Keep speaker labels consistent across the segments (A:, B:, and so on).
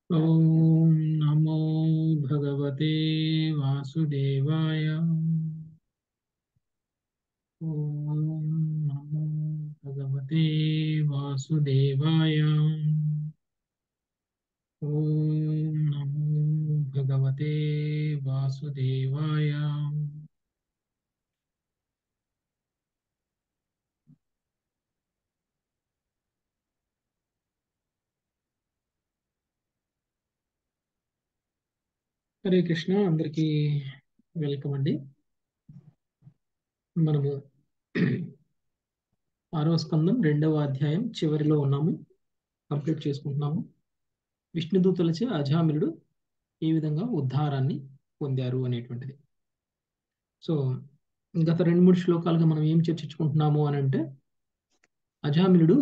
A: ॐ नमो भगवते वासुदेवाय ॐ नमो भगवते वासुदेवाय ॐ नमो भगवते वासुदेवाय హరే కృష్ణ అందరికీ వెల్కమ్ అండి మనము ఆరవ స్కందం రెండవ అధ్యాయం చివరిలో ఉన్నాము కంప్లీట్ చేసుకుంటున్నాము విష్ణుదూతలచే అజామిలుడు ఏ విధంగా ఉద్ధారాన్ని పొందారు అనేటువంటిది సో గత రెండు మూడు శ్లోకాలుగా మనం ఏం చర్చించుకుంటున్నాము అని అంటే అజామిలుడు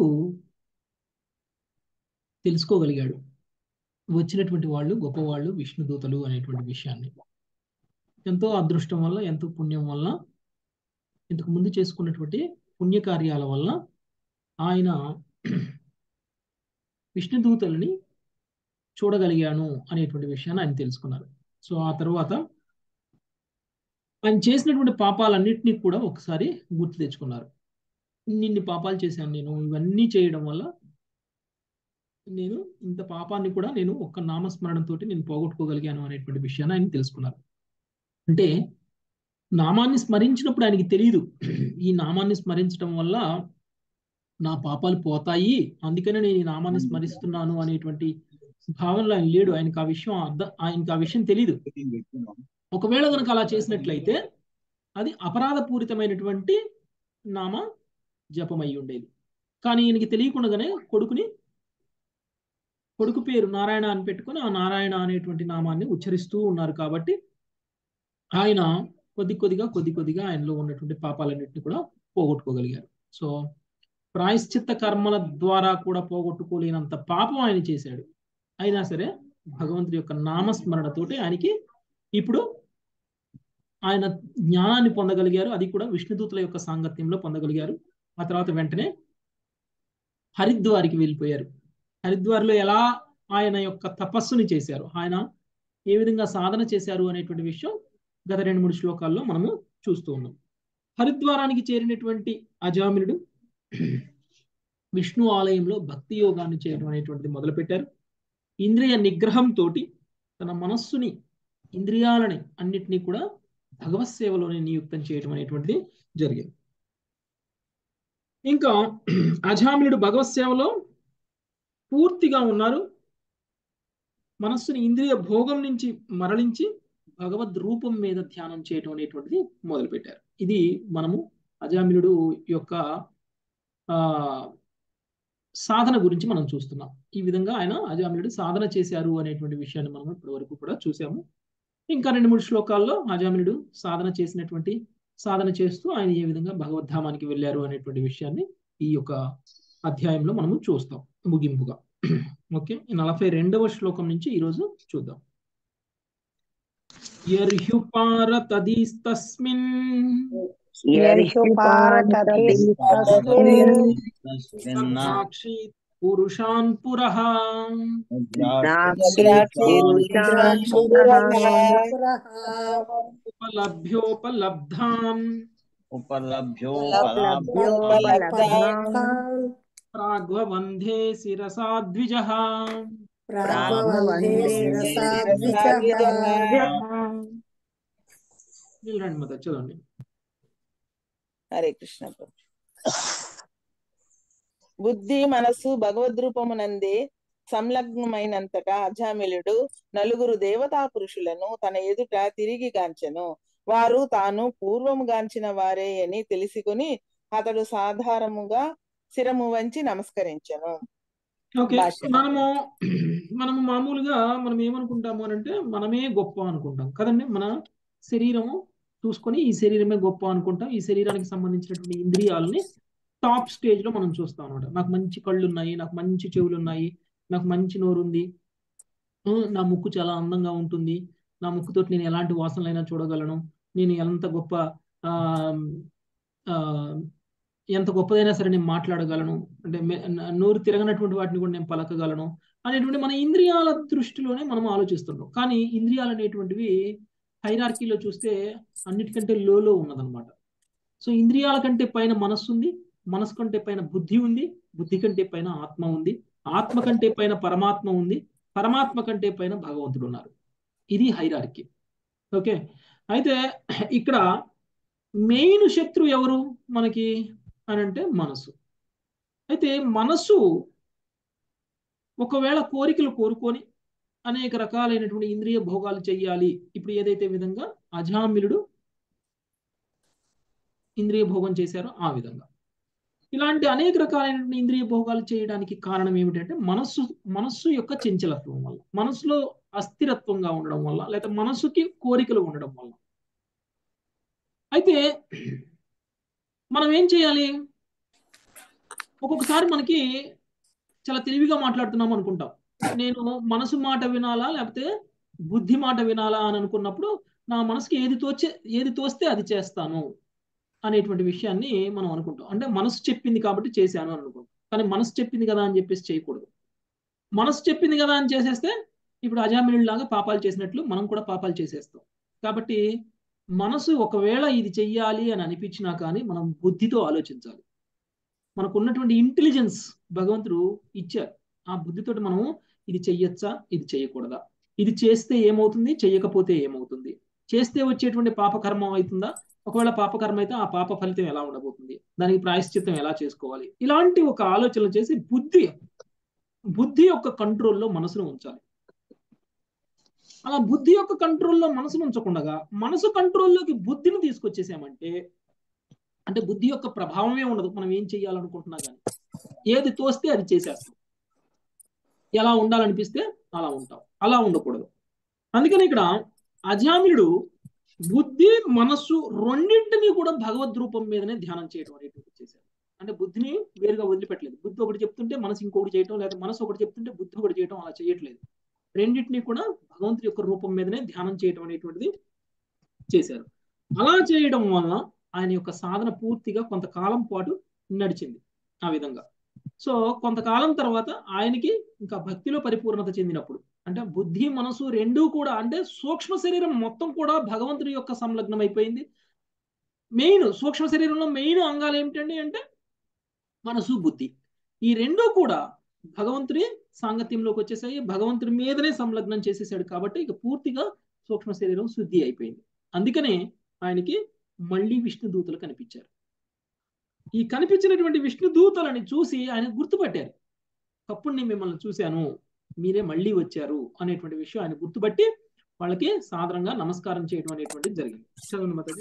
A: తెలుసుకోగలిగాడు వచ్చినటువంటి వాళ్ళు గొప్పవాళ్ళు విష్ణుదూతలు అనేటువంటి విషయాన్ని ఎంతో అదృష్టం వల్ల ఎంతో పుణ్యం వల్ల ఇంతకు ముందు చేసుకున్నటువంటి పుణ్యకార్యాల వల్ల ఆయన విష్ణుదూతలని చూడగలిగాను అనేటువంటి విషయాన్ని ఆయన తెలుసుకున్నారు సో ఆ తర్వాత ఆయన చేసినటువంటి పాపాలన్నింటినీ కూడా ఒకసారి గుర్తు తెచ్చుకున్నారు ఇన్ని పాపాలు చేశాను నేను ఇవన్నీ చేయడం వల్ల నేను ఇంత పాపాన్ని కూడా నేను ఒక్క నామస్మరణతో నేను పోగొట్టుకోగలిగాను అనేటువంటి విషయాన్ని ఆయన తెలుసుకున్నారు అంటే నామాన్ని స్మరించినప్పుడు ఆయనకి తెలియదు ఈ నామాన్ని స్మరించడం వల్ల నా పాపాలు పోతాయి అందుకనే నేను ఈ నామాన్ని స్మరిస్తున్నాను అనేటువంటి భావనలో ఆయన లేడు ఆయనకు ఆ విషయం అర్థం ఆయనకు ఆ విషయం తెలియదు ఒకవేళ కనుక అలా చేసినట్లయితే అది అపరాధపూరితమైనటువంటి నామ జపమై ఉండేది కానీ ఈయనకి తెలియకుండానే కొడుకుని కొడుకు పేరు నారాయణ అని పెట్టుకొని ఆ నారాయణ అనేటువంటి నామాన్ని ఉచ్చరిస్తూ ఉన్నారు కాబట్టి ఆయన కొద్ది కొద్దిగా కొద్ది కొద్దిగా ఆయనలో ఉన్నటువంటి పాపాలన్నింటినీ కూడా పోగొట్టుకోగలిగారు సో ప్రాయశ్చిత్త కర్మల ద్వారా కూడా పోగొట్టుకోలేనంత పాపం ఆయన చేశాడు అయినా సరే భగవంతుడి యొక్క నామస్మరణతోటి ఆయనకి ఇప్పుడు ఆయన జ్ఞానాన్ని పొందగలిగారు అది కూడా విష్ణుదూతుల యొక్క సాంగత్యంలో పొందగలిగారు ఆ తర్వాత వెంటనే హరిద్వారికి వెళ్ళిపోయారు హరిద్వార్లో ఎలా ఆయన యొక్క తపస్సుని చేశారు ఆయన ఏ విధంగా సాధన చేశారు అనేటువంటి విషయం గత రెండు మూడు శ్లోకాల్లో మనము చూస్తూ ఉన్నాం హరిద్వారానికి చేరినటువంటి అజామినుడు విష్ణు ఆలయంలో భక్తి యోగాన్ని చేయడం అనేటువంటిది మొదలుపెట్టారు ఇంద్రియ నిగ్రహంతో తన మనస్సుని ఇంద్రియాలని అన్నిటినీ కూడా భగవత్ సేవలోనే నియుక్తం చేయడం అనేటువంటిది జరిగింది ఇంకా అజామినుడు భగవత్ సేవలో పూర్తిగా ఉన్నారు మనస్సుని ఇంద్రియ భోగం నుంచి మరలించి భగవద్ రూపం మీద ధ్యానం చేయటం అనేటువంటిది మొదలుపెట్టారు ఇది మనము అజామినుడు యొక్క ఆ సాధన గురించి మనం చూస్తున్నాం ఈ విధంగా ఆయన అజామినుడు సాధన చేశారు అనేటువంటి విషయాన్ని మనం ఇప్పటి వరకు కూడా చూసాము ఇంకా రెండు మూడు శ్లోకాల్లో అజామినుడు సాధన చేసినటువంటి సాధన చేస్తూ ఆయన ఏ విధంగా భగవద్ధామానికి వెళ్ళారు అనేటువంటి విషయాన్ని ఈ యొక్క అధ్యాయంలో మనము చూస్తాం ముగింపుగా ఓకే నలభై రెండవ శ్లోకం నుంచి ఈరోజు చూద్దాం యర్హ్యుపారతదీస్తస్మిన్ సాక్షీత్ పురుషాన్ పురః ఉపలభ్యోపలబ్ధాన్ ప్రాగ్వవందే శిరసా ద్విజః రండి మత చదవండి
B: హరే కృష్ణ బుద్ధి మనసు భగవద్రూపమునందే సంలగ్నమైనంతటా అజామిలుడు నలుగురు దేవతా పురుషులను తన ఎదుట తిరిగి గాంచెను వారు తాను పూర్వము గాంచిన వారే అని తెలుసుకుని అతడు సాధారణముగా శిరము వంచి నమస్కరించను
A: ఓకే మనము మనము మామూలుగా మనం ఏమనుకుంటాము అని అంటే మనమే గొప్ప అనుకుంటాం కదండి మన శరీరము చూసుకొని ఈ శరీరమే గొప్ప అనుకుంటాం ఈ శరీరానికి సంబంధించినటువంటి ఇంద్రియాలని టాప్ స్టేజ్ లో మనం చూస్తాం అనమాట నాకు మంచి కళ్ళు ఉన్నాయి నాకు మంచి చెవులు ఉన్నాయి నాకు మంచి నోరు ఉంది నా ముక్కు చాలా అందంగా ఉంటుంది నా ముక్కుతో నేను ఎలాంటి వాసనలైనా చూడగలను నేను ఎంత గొప్ప ఎంత గొప్పదైనా సరే నేను మాట్లాడగలను అంటే మే- న- నోరు తిరగనటువంటి వాటిని కూడా నేను పలకగలను అనేటువంటి మన ఇంద్రియాల దృష్టిలోనే మనం ఆలోచిస్తుంటాం కానీ ఇంద్రియాలు అనేటువంటివి హైరార్కీలో చూస్తే అన్నిటికంటే లోలో ఉన్నదన్నమాట సో ఇంద్రియాల కంటే పైన మనస్సు ఉంది మనసు కంటే పైన బుద్ధి ఉంది బుద్ధి కంటే పైన ఆత్మ ఉంది ఆత్మ కంటే పైన పరమాత్మ ఉంది పరమాత్మ కంటే పైన భగవంతుడు ఉన్నారు ఇది హైరార్కీ ఓకే అయితే ఇక్కడ మెయిన్ శత్రు ఎవరు మనకి అని అంటే మనసు అయితే మనసు ఒకవేళ కోరికలు కోరుకొని అనేక రకాలైనటువంటి ఇంద్రియ భోగాలు చెయ్యాలి ఇప్పుడు ఏదైతే విధంగా అజామిలుడు ఇంద్రియ భోగం చేశారో ఆ విధంగా ఇలాంటి అనేక రకాలైనటువంటి ఇంద్రియ భోగాలు చేయడానికి కారణం ఏమిటంటే మనస్సు మనస్సు యొక్క చంచలత్వం వల్ల మనసులో అస్థిరత్వంగా ఉండడం వల్ల లేదా మనసుకి కోరికలు ఉండడం వల్ల అయితే మనం ఏం చేయాలి ఒక్కొక్కసారి మనకి చాలా తెలివిగా మాట్లాడుతున్నాం అనుకుంటాం నేను మనసు మాట వినాలా లేకపోతే బుద్ధి మాట వినాలా అని అనుకున్నప్పుడు నా మనసుకి ఏది తోచే ఏది తోస్తే అది చేస్తాను అనేటువంటి విషయాన్ని మనం అనుకుంటాం అంటే మనసు చెప్పింది కాబట్టి చేశాను అని అనుకుంటాం కానీ మనసు చెప్పింది కదా అని చెప్పేసి చేయకూడదు మనసు చెప్పింది కదా అని చేసేస్తే ఇప్పుడు అజామినుడి లాగా పాపాలు చేసినట్లు మనం కూడా పాపాలు చేసేస్తాం కాబట్టి మనసు ఒకవేళ ఇది చెయ్యాలి అని అనిపించినా కానీ మనం బుద్ధితో ఆలోచించాలి మనకు ఉన్నటువంటి ఇంటెలిజెన్స్ భగవంతుడు ఇచ్చారు ఆ బుద్ధితోటి మనం ఇది చెయ్యొచ్చా ఇది చేయకూడదా ఇది చేస్తే ఏమవుతుంది చెయ్యకపోతే ఏమవుతుంది చేస్తే వచ్చేటువంటి పాపకర్మం అవుతుందా ఒకవేళ పాపకర్మ అయితే ఆ పాప ఫలితం ఎలా ఉండబోతుంది దానికి ప్రాయశ్చిత్తం ఎలా చేసుకోవాలి ఇలాంటి ఒక ఆలోచన చేసి బుద్ధి బుద్ధి యొక్క కంట్రోల్లో మనసును ఉంచాలి అలా బుద్ధి యొక్క కంట్రోల్లో మనసును ఉంచకుండా మనసు కంట్రోల్లోకి బుద్ధిని తీసుకొచ్చేసామంటే అంటే బుద్ధి యొక్క ప్రభావమే ఉండదు మనం ఏం చేయాలనుకుంటున్నా కానీ ఏది తోస్తే అది చేసేస్తాం ఎలా ఉండాలనిపిస్తే అలా ఉంటాం అలా ఉండకూడదు అందుకని ఇక్కడ అజామిలుడు బుద్ధి మనస్సు రెండింటినీ కూడా భగవద్ రూపం మీదనే ధ్యానం చేయడం అనేటువంటి చేశారు అంటే బుద్ధిని వేరుగా వదిలిపెట్టలేదు బుద్ధి ఒకటి చెప్తుంటే మనసు ఇంకొకటి చేయటం లేదా మనసు ఒకటి చెప్తుంటే బుద్ధి ఒకటి చేయటం అలా చేయట్లేదు రెండింటినీ కూడా భగవంతుడి యొక్క రూపం మీదనే ధ్యానం చేయటం అనేటువంటిది చేశారు అలా చేయడం వలన ఆయన యొక్క సాధన పూర్తిగా కొంతకాలం పాటు నడిచింది ఆ విధంగా సో కొంతకాలం తర్వాత ఆయనకి ఇంకా భక్తిలో పరిపూర్ణత చెందినప్పుడు అంటే బుద్ధి మనసు రెండూ కూడా అంటే సూక్ష్మ శరీరం మొత్తం కూడా భగవంతుడి యొక్క సంలగ్నం అయిపోయింది మెయిన్ సూక్ష్మ శరీరంలో మెయిన్ అంగాలు ఏమిటండి అంటే మనసు బుద్ధి ఈ రెండూ కూడా భగవంతుడి సాంగత్యంలోకి వచ్చేసాయి భగవంతుడి మీదనే సంలగ్నం చేసేసాడు కాబట్టి ఇక పూర్తిగా సూక్ష్మ శరీరం శుద్ధి అయిపోయింది అందుకనే ఆయనకి మళ్ళీ విష్ణు దూతలు కనిపించారు ఈ కనిపించినటువంటి విష్ణు దూతలని చూసి ఆయన గుర్తుపట్టారు అప్పుడు నేను మిమ్మల్ని చూశాను మీరే మళ్ళీ వచ్చారు అనేటువంటి విషయం ఆయన గుర్తుపట్టి వాళ్ళకి సాధారణంగా నమస్కారం చేయడం అనేటువంటిది జరిగింది చదవండి మాతాజీ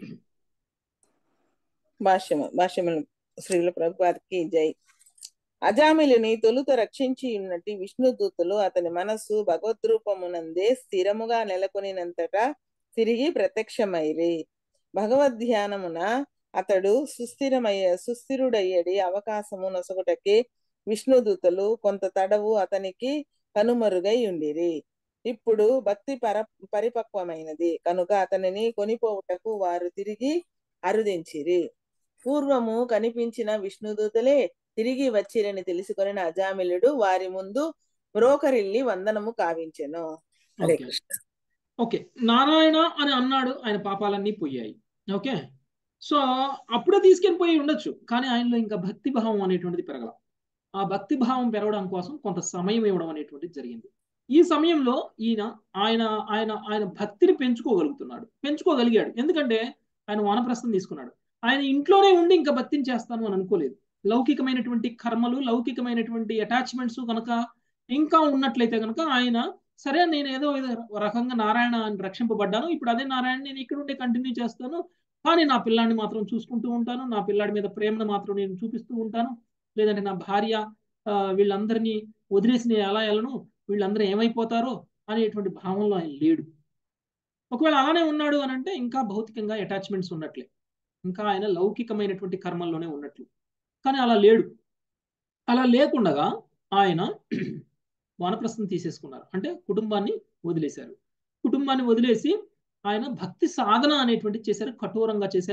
B: భాష్యము భాష్యములు శ్రీల ప్రభుపాదికి జై అజామిలుని తొలుత రక్షించి ఉన్నట్టి విష్ణు దూతలు అతని మనస్సు భగవద్రూపమునందే స్థిరముగా నెలకొనినంతటా తిరిగి ప్రత్యక్షమైరి భగవద్ధ్యానమున అతడు సుస్థిరమయ్య సుస్థిరుడయ్యడి అవకాశము నొసగుటకి విష్ణుదూతలు కొంత తడవు అతనికి కనుమరుగై ఉండిరి ఇప్పుడు భక్తి పర పరిపక్వమైనది కనుక అతనిని కొనిపోవుటకు వారు తిరిగి అరుదించిరి పూర్వము కనిపించిన విష్ణుదూతలే తిరిగి వచ్చిరని తెలుసుకొని అజామిలుడు వారి ముందు బ్రోకరిల్లి వందనము కావించెను హరే
A: ఓకే
B: కృష్ణ
A: ఓకే నారాయణ అని అన్నాడు ఆయన పాపాలన్నీ పోయాయి ఓకే సో అప్పుడే తీసుకెళ్ళి పోయి ఉండొచ్చు కానీ ఆయనలో ఇంకా భక్తి భావం అనేటువంటిది పెరగల ఆ భక్తి భావం పెరగడం కోసం కొంత సమయం ఇవ్వడం అనేటువంటిది జరిగింది ఈ సమయంలో ఈయన ఆయన ఆయన ఆయన భక్తిని పెంచుకోగలుగుతున్నాడు పెంచుకోగలిగాడు ఎందుకంటే ఆయన వానప్రస్థం తీసుకున్నాడు ఆయన ఇంట్లోనే ఉండి ఇంకా భక్తిని చేస్తాను అని అనుకోలేదు లౌకికమైనటువంటి కర్మలు లౌకికమైనటువంటి అటాచ్మెంట్స్ కనుక ఇంకా ఉన్నట్లయితే కనుక ఆయన సరే నేను ఏదో ఏదో రకంగా నారాయణ అని రక్షింపబడ్డాను ఇప్పుడు అదే నారాయణ నేను ఇక్కడ ఉండి కంటిన్యూ చేస్తాను కానీ నా పిల్లాడిని మాత్రం చూసుకుంటూ ఉంటాను నా పిల్లాడి మీద ప్రేమను మాత్రం నేను చూపిస్తూ ఉంటాను లేదంటే నా భార్య ఆ, వీళ్ళందరినీ వదిలేసి నేను ఎలా వెళ్ళను వీళ్ళందరూ ఏమైపోతారో అనేటువంటి భావంలో ఆయన లేడు ఒకవేళ అలానే ఉన్నాడు అని అంటే ఇంకా భౌతికంగా అటాచ్మెంట్స్ ఉన్నట్లే ఇంకా ఆయన లౌకికమైనటువంటి కర్మల్లోనే ఉన్నట్లు కానీ అలా లేడు అలా లేకుండగా ఆయన వానప్రస్థం తీసేసుకున్నారు అంటే కుటుంబాన్ని వదిలేశారు కుటుంబాన్ని వదిలేసి ఆయన భక్తి సాధన అనేటువంటి చేశారు కఠోరంగా చేశారు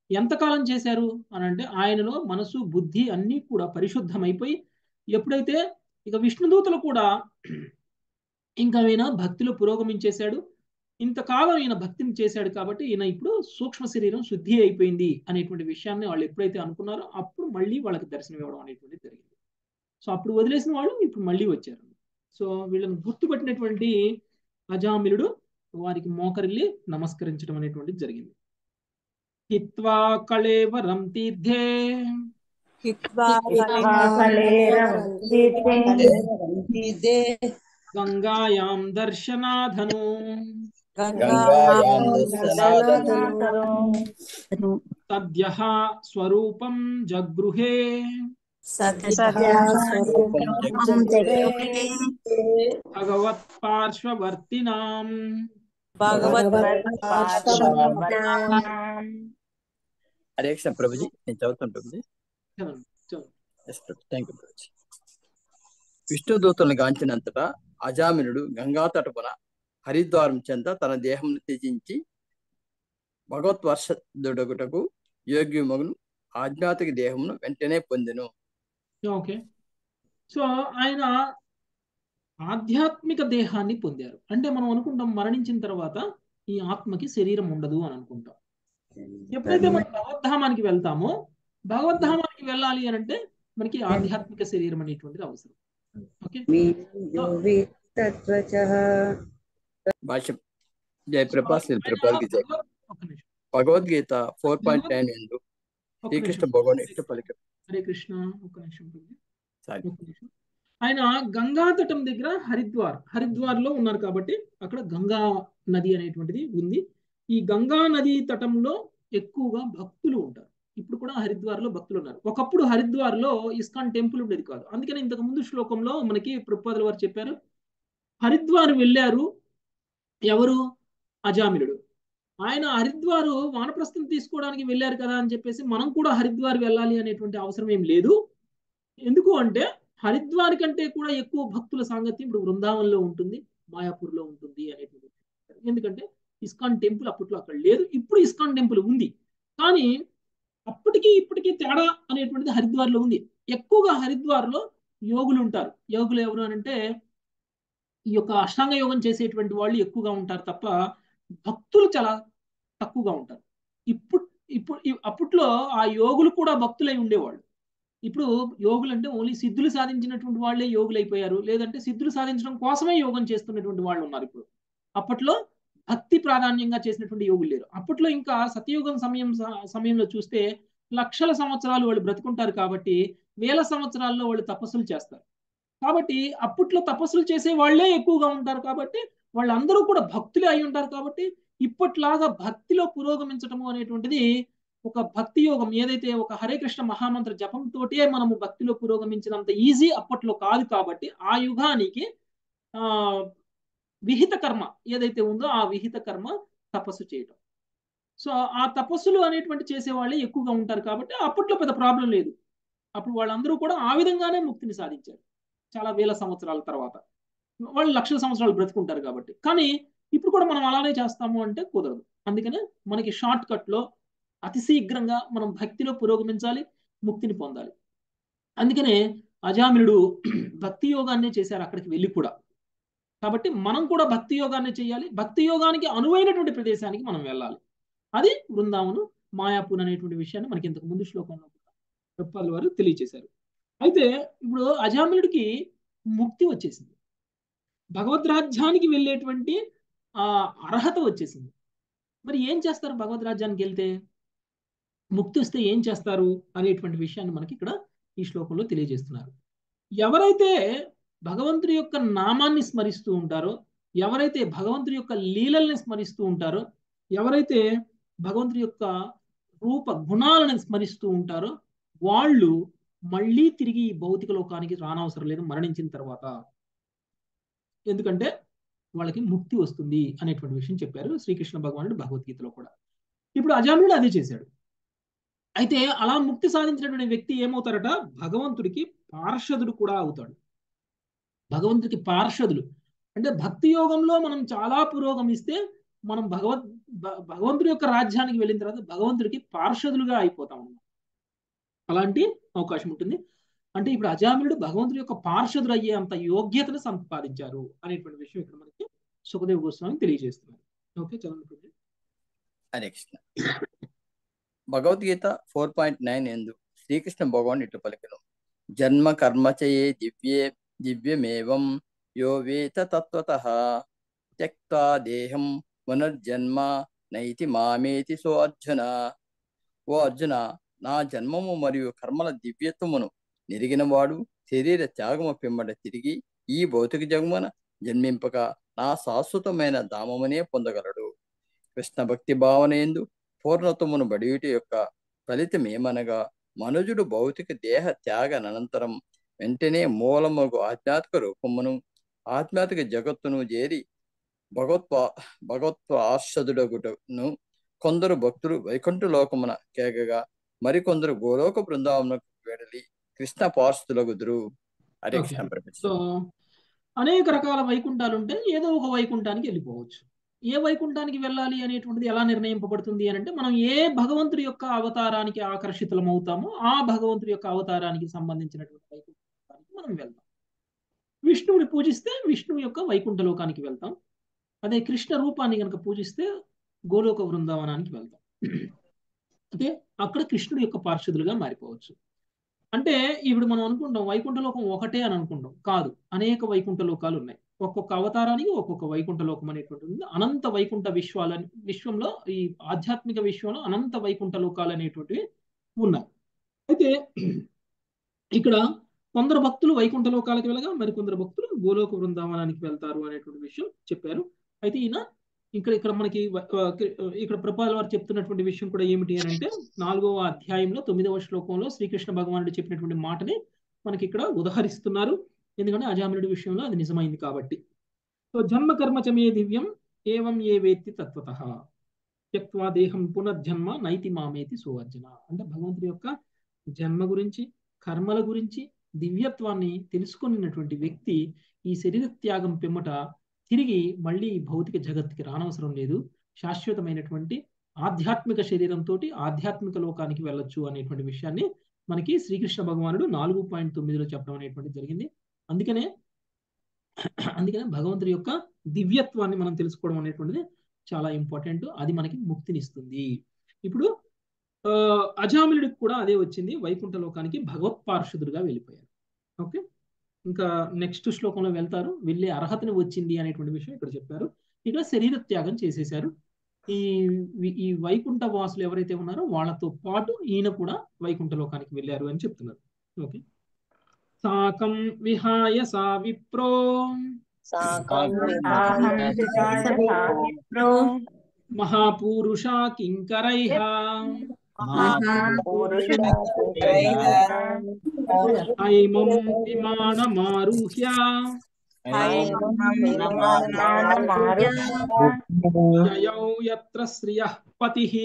A: ఎంతకాలం చేశారు అని అంటే ఆయనలో మనసు బుద్ధి అన్నీ కూడా పరిశుద్ధమైపోయి ఎప్పుడైతే ఇక విష్ణుదూతలు కూడా ఇంకా ఈయన భక్తిలో పురోగమించేశాడు ఇంతకాలం ఈయన భక్తిని చేశాడు కాబట్టి ఈయన ఇప్పుడు సూక్ష్మ శరీరం శుద్ధి అయిపోయింది అనేటువంటి విషయాన్ని వాళ్ళు ఎప్పుడైతే అనుకున్నారో అప్పుడు మళ్ళీ వాళ్ళకి దర్శనం ఇవ్వడం అనేటువంటిది జరిగింది సో అప్పుడు వదిలేసిన వాళ్ళు ఇప్పుడు మళ్ళీ వచ్చారు సో వీళ్ళని గుర్తుపట్టినటువంటి అజామిలుడు వారికి మోకరిల్లి నమస్కరించడం అనేటువంటిది జరిగింది హిత్వా కళేవరం తీర్థే
C: హిత్వా
B: ఇదే
A: గంగాయాం దర్శనాధను
B: గంగాయాం
A: తద్య స్వరూపం జగృహే భగవత్ పార్శ్వవర్తినాం
D: హరే కృష్ణ ప్రభుజీ నేను చదువుతాను ప్రభుజీ
A: చదవండి, చదవండి.
D: ఎస్ ప్రభు థ్యాంక్ యూ ప్రభుజీ విష్ణు దూతలను గాంచినంతటా అజామినుడు గంగా తటపున హరిద్వారం చెంత తన దేహం త్యజించి భగవత్వర్షదుడగుటకు యోగ్యమగును ఆజ్ఞాతిక దేహమును వెంటనే పొందెను
A: ఓకే సో ఆయన ఆధ్యాత్మిక దేహాన్ని పొందారు అంటే మనం అనుకుంటాం మరణించిన తర్వాత ఈ ఆత్మకి శరీరం ఉండదు అని అనుకుంటాం ఎప్పుడైతే మనం భగవద్ధామానికి వెళ్తామో భగవద్ధామానికి వెళ్ళాలి అని అంటే మనకి ఆధ్యాత్మిక శరీరం అనేటువంటిది అవసరం ఓకే
D: భాష్య జయ ప్రభా శ్రీ ప్రభుకి జయ
A: ఒక్క నిమిషం
D: భగవద్గీత ఫోర్ పాయింట్ నైన్ ఎందు
A: ఒక్క
D: శ్రీకృష్ణ
A: నిమిషం
D: భగవాన్ ఎట్టు పలిక
A: హరే కృష్ణ ఒక్క నిమిషం ప్రభు.
D: సారీ
A: ఒక్క నిమిషం. ఆయన గంగా తటం దగ్గర హరిద్వార్ హరిద్వార్ లో ఉన్నారు కాబట్టి అక్కడ గంగా నది అనేటువంటిది ఉంది ఈ గంగా నది తటంలో ఎక్కువగా భక్తులు ఉంటారు ఇప్పుడు కూడా హరిద్వార్ లో భక్తులు ఉన్నారు ఒకప్పుడు హరిద్వార్ లో ఇస్కాన్ టెంపుల్ ఉండేది కాదు అందుకని ఇంతకు ముందు శ్లోకంలో మనకి ప్రభుపాదుల వారు చెప్పారు హరిద్వార్ వెళ్ళారు ఎవరు అజామిలుడు ఆయన హరిద్వారు వానప్రస్థం తీసుకోవడానికి వెళ్ళారు కదా అని చెప్పేసి మనం కూడా హరిద్వార్ వెళ్ళాలి అనేటువంటి అవసరం ఏం లేదు ఎందుకు అంటే హరిద్వార్ కంటే కూడా ఎక్కువ భక్తుల సాంగత్యం ఇప్పుడు బృందావనంలో ఉంటుంది మాయాపూర్లో ఉంటుంది అనేటువంటి ఎందుకంటే ఇస్కాన్ టెంపుల్ అప్పట్లో అక్కడ లేదు ఇప్పుడు ఇస్కాన్ టెంపుల్ ఉంది కానీ అప్పటికి ఇప్పటికీ తేడా అనేటువంటిది హరిద్వార్లో ఉంది ఎక్కువగా హరిద్వార్లో యోగులు ఉంటారు యోగులు ఎవరు అని అంటే ఈ యొక్క అష్టాంగ యోగం చేసేటువంటి వాళ్ళు ఎక్కువగా ఉంటారు తప్ప భక్తులు చాలా తక్కువగా ఉంటారు ఇప్పుడు ఇప్పుడు ఈ- అప్పట్లో ఆ యోగులు కూడా భక్తులై ఉండేవాళ్ళు ఇప్పుడు యోగులు అంటే ఓన్లీ సిద్ధులు సాధించినటువంటి వాళ్ళే యోగులు అయిపోయారు లేదంటే సిద్ధులు సాధించడం కోసమే యోగం చేస్తున్నటువంటి వాళ్ళు ఉన్నారు ఇప్పుడు అప్పట్లో భక్తి ప్రాధాన్యంగా చేసినటువంటి యోగులు లేరు అప్పట్లో ఇంకా సతయుగం సమయం సమయంలో చూస్తే లక్షల సంవత్సరాలు వాళ్ళు బ్రతుకుంటారు కాబట్టి వేల సంవత్సరాల్లో వాళ్ళు తపస్సులు చేస్తారు కాబట్టి అప్పట్లో తపస్సులు చేసే వాళ్ళే ఎక్కువగా ఉంటారు కాబట్టి వాళ్ళందరూ కూడా భక్తులే అయి ఉంటారు కాబట్టి ఇప్పట్లాగా భక్తిలో పురోగమించటము అనేటువంటిది ఒక భక్తి యోగం ఏదైతే ఒక హరే కృష్ణ మహామంత్ర జపంతోటే మనము భక్తిలో పురోగమించినంత ఈజీ అప్పట్లో కాదు కాబట్టి ఆ యుగానికి ఆ విహిత కర్మ ఏదైతే ఉందో ఆ విహిత కర్మ తపస్సు చేయటం సో ఆ తపస్సులు అనేటువంటి చేసేవాళ్ళే ఎక్కువగా ఉంటారు కాబట్టి అప్పట్లో పెద్ద ప్రాబ్లం లేదు అప్పుడు వాళ్ళందరూ కూడా ఆ విధంగానే ముక్తిని సాధించారు చాలా వేల సంవత్సరాల తర్వాత వాళ్ళు లక్షల సంవత్సరాలు బ్రతుకుంటారు కాబట్టి కానీ ఇప్పుడు కూడా మనం అలానే చేస్తాము అంటే కుదరదు అందుకనే మనకి షార్ట్ కట్ లో అతి శీఘ్రంగా మనం భక్తిలో పురోగమించాలి ముక్తిని పొందాలి అందుకనే అజామిలుడు భక్తి యోగాన్నే చేశారు అక్కడికి వెళ్ళి కూడా కాబట్టి మనం కూడా భక్తి యోగాన్ని చేయాలి భక్తి యోగానికి అనువైనటువంటి ప్రదేశానికి మనం వెళ్ళాలి అది బృందావను మాయాపూర్ అనేటువంటి విషయాన్ని మనకి ఇంతకు ముందు శ్లోకంలో కూడా ప్రభుపాదుల వారు తెలియచేశారు అయితే ఇప్పుడు అజామిలుడికి ముక్తి వచ్చేసింది భగవద్ రాజ్యానికి వెళ్ళేటువంటి ఆ అర్హత వచ్చేసింది మరి ఏం చేస్తారు భగవద్ రాజ్యానికి వెళ్తే ముక్తి వస్తే ఏం చేస్తారు అనేటువంటి విషయాన్ని మనకి ఇక్కడ ఈ శ్లోకంలో తెలియజేస్తున్నారు ఎవరైతే భగవంతుడి యొక్క నామాన్ని స్మరిస్తూ ఉంటారో ఎవరైతే భగవంతుడి యొక్క లీలల్ని స్మరిస్తూ ఉంటారో ఎవరైతే భగవంతుడి యొక్క రూప గుణాలను స్మరిస్తూ ఉంటారో వాళ్ళు మళ్ళీ తిరిగి ఈ భౌతిక లోకానికి రానవసరం లేదు మరణించిన తర్వాత ఎందుకంటే వాళ్ళకి ముక్తి వస్తుంది అనేటువంటి విషయం చెప్పారు శ్రీకృష్ణ భగవానుడు భగవద్గీతలో కూడా ఇప్పుడు అజామినుడు అదే చేశాడు అయితే అలా ముక్తి సాధించినటువంటి వ్యక్తి ఏమవుతారట భగవంతుడికి పార్షదుడు కూడా అవుతాడు భగవంతుడికి పార్షదులు అంటే భక్తి యోగంలో మనం చాలా పురోగమిస్తే మనం భగవద్ భ- భగవంతుడి యొక్క రాజ్యానికి వెళ్ళిన తర్వాత భగవంతుడికి పార్షదులుగా అయిపోతాం అన్నమాట అలాంటి అవకాశం ఉంటుంది అంటే ఇప్పుడు అజామినుడు భగవంతుడి యొక్క పార్షదులు అయ్యే అంత యోగ్యతను సంపాదించారు అనేటువంటి విషయం ఇక్కడ మనకి సుఖదేవ్ గోస్వామి తెలియజేస్తున్నారు ఓకే చదవండి
D: Hare Krishna Bhagavad Gita four point nine ఎందు శ్రీకృష్ణ భగవాన్ ఇటు పలికను జన్మ కర్మచయే దివ్యే దివ్యమేవం యో వేత తత్వత త్యక్తా దేహం పునర్జన్మ నైతి మామేతి సో అర్జున ఓ అర్జున నా జన్మము మరియు కర్మల దివ్యత్వమును నెరిగినవాడు శరీర త్యాగము పిమ్మట తిరిగి ఈ భౌతిక జగమున జన్మింపక నా శాశ్వతమైన ధామమునే పొందగలడు కృష్ణ భక్తి భావన ఎందు పూర్ణత్వమును బడియుట యొక్క ఫలితం ఏమనగా మనుజుడు భౌతిక దేహ త్యాగ అనంతరం వెంటనే మూలముగు ఆధ్యాత్మిక రూపమును ఆధ్యాత్మిక జగత్తును చేరి భగవత్వ భగవత్వ ఆశ్రదుడగుటను కొందరు భక్తులు వైకుంఠ లోకమున కేగగా మరికొందరు గోలోక బృందావనకు వెడలి కృష్ణ పార్షదులగుదురు హరే కృష్ణ
A: Okay.
D: ప్రపంచ
A: సో అనేక రకాల వైకుంఠాలు ఉంటే ఏదో ఒక వైకుంఠానికి వెళ్ళిపోవచ్చు ఏ వైకుంఠానికి వెళ్ళాలి అనేటువంటిది ఎలా నిర్ణయింపబడుతుంది అని అంటే మనం ఏ భగవంతుడి యొక్క అవతారానికి ఆకర్షితులం అవుతామో ఆ భగవంతుడి యొక్క అవతారానికి సంబంధించినటువంటి వైకుంఠానికి మనం వెళ్తాం విష్ణువుని పూజిస్తే విష్ణువు యొక్క వైకుంఠ లోకానికి వెళ్తాం అదే కృష్ణ రూపాన్ని కనుక పూజిస్తే గోలోక బృందావనానికి వెళ్తాం అంటే అక్కడ కృష్ణుడి యొక్క పార్షదులుగా మారిపోవచ్చు అంటే ఇప్పుడు మనం అనుకుంటాం వైకుంఠ లోకం ఒకటే అని అనుకుంటాం కాదు అనేక వైకుంఠ లోకాలు ఉన్నాయి ఒక్కొక్క అవతారానికి ఒక్కొక్క వైకుంఠ లోకం అనేటువంటి ఉంది అనంత వైకుంఠ విశ్వాలని విశ్వంలో ఈ ఆధ్యాత్మిక విశ్వంలో అనంత వైకుంఠ లోకాలు అనేటువంటివి ఉన్నాయి అయితే ఇక్కడ కొందరు భక్తులు వైకుంఠ లోకాలకు వెళ్ళగా మరికొందరు భక్తులు గోలోక బృందావనానికి వెళ్తారు అనేటువంటి విషయం చెప్పారు అయితే ఈయన ఇక్కడ ఇక్కడ మనకి వ- ఆ, ఇక్కడ ప్రపాల వారు చెప్తున్నటువంటి విషయం కూడా ఏమిటి అని అంటే నాలుగవ అధ్యాయంలో తొమ్మిదవ శ్లోకంలో శ్రీకృష్ణ భగవానుడు చెప్పినటువంటి మాటని మనకి ఇక్కడ ఉదహరిస్తున్నారు ఎందుకంటే అజామినుడి విషయంలో అది నిజమైంది కాబట్టి సో జన్మ కర్మ చమే దివ్యం ఏవం ఏ వేత్తి తత్వత త్యక్వా దేహం పునర్జన్మ నైతి మామేతి సువర్జన అంటే భగవంతుడి యొక్క జన్మ గురించి కర్మల గురించి దివ్యత్వాన్ని తెలుసుకున్నటువంటి వ్యక్తి ఈ శరీర త్యాగం పిమ్మట తిరిగి మళ్ళీ ఈ భౌతిక జగత్తుకి రానవసరం లేదు శాశ్వతమైనటువంటి ఆధ్యాత్మిక శరీరంతో ఆధ్యాత్మిక లోకానికి వెళ్ళొచ్చు అనేటువంటి విషయాన్ని మనకి శ్రీకృష్ణ భగవానుడు నాలుగు పాయింట్ తొమ్మిదిలో చెప్పడం అనేటువంటి జరిగింది అందుకనే అందుకనే భగవంతుడి యొక్క దివ్యత్వాన్ని మనం తెలుసుకోవడం అనేటువంటిది చాలా ఇంపార్టెంట్ అది మనకి ముక్తినిస్తుంది ఇప్పుడు ఆ, అజామిలుడికి కూడా అదే వచ్చింది వైకుంఠ లోకానికి భగవత్ పార్షదుడుగా వెళ్ళిపోయారు ఓకే ఇంకా నెక్స్ట్ శ్లోకంలో వెళ్తారు వెళ్ళే అర్హతని వచ్చింది అనేటువంటి విషయం ఇక్కడ చెప్పారు ఇక్కడ శరీర త్యాగం చేసేశారు ఈ వి- ఈ వైకుంఠ వాసులు ఎవరైతే ఉన్నారో వాళ్ళతో పాటు ఈయన కూడా వైకుంఠ లోకానికి వెళ్ళారు అని చెప్తున్నారు ఓకే సాకం విహాయ సా విప్రో
B: సాకం
C: సాహం విహాయ సా విప్రో
A: మహాపూరుషా కింకరైః ఐమం విమానమారుహ్య యయౌ యత్ర శ్రియః పతిః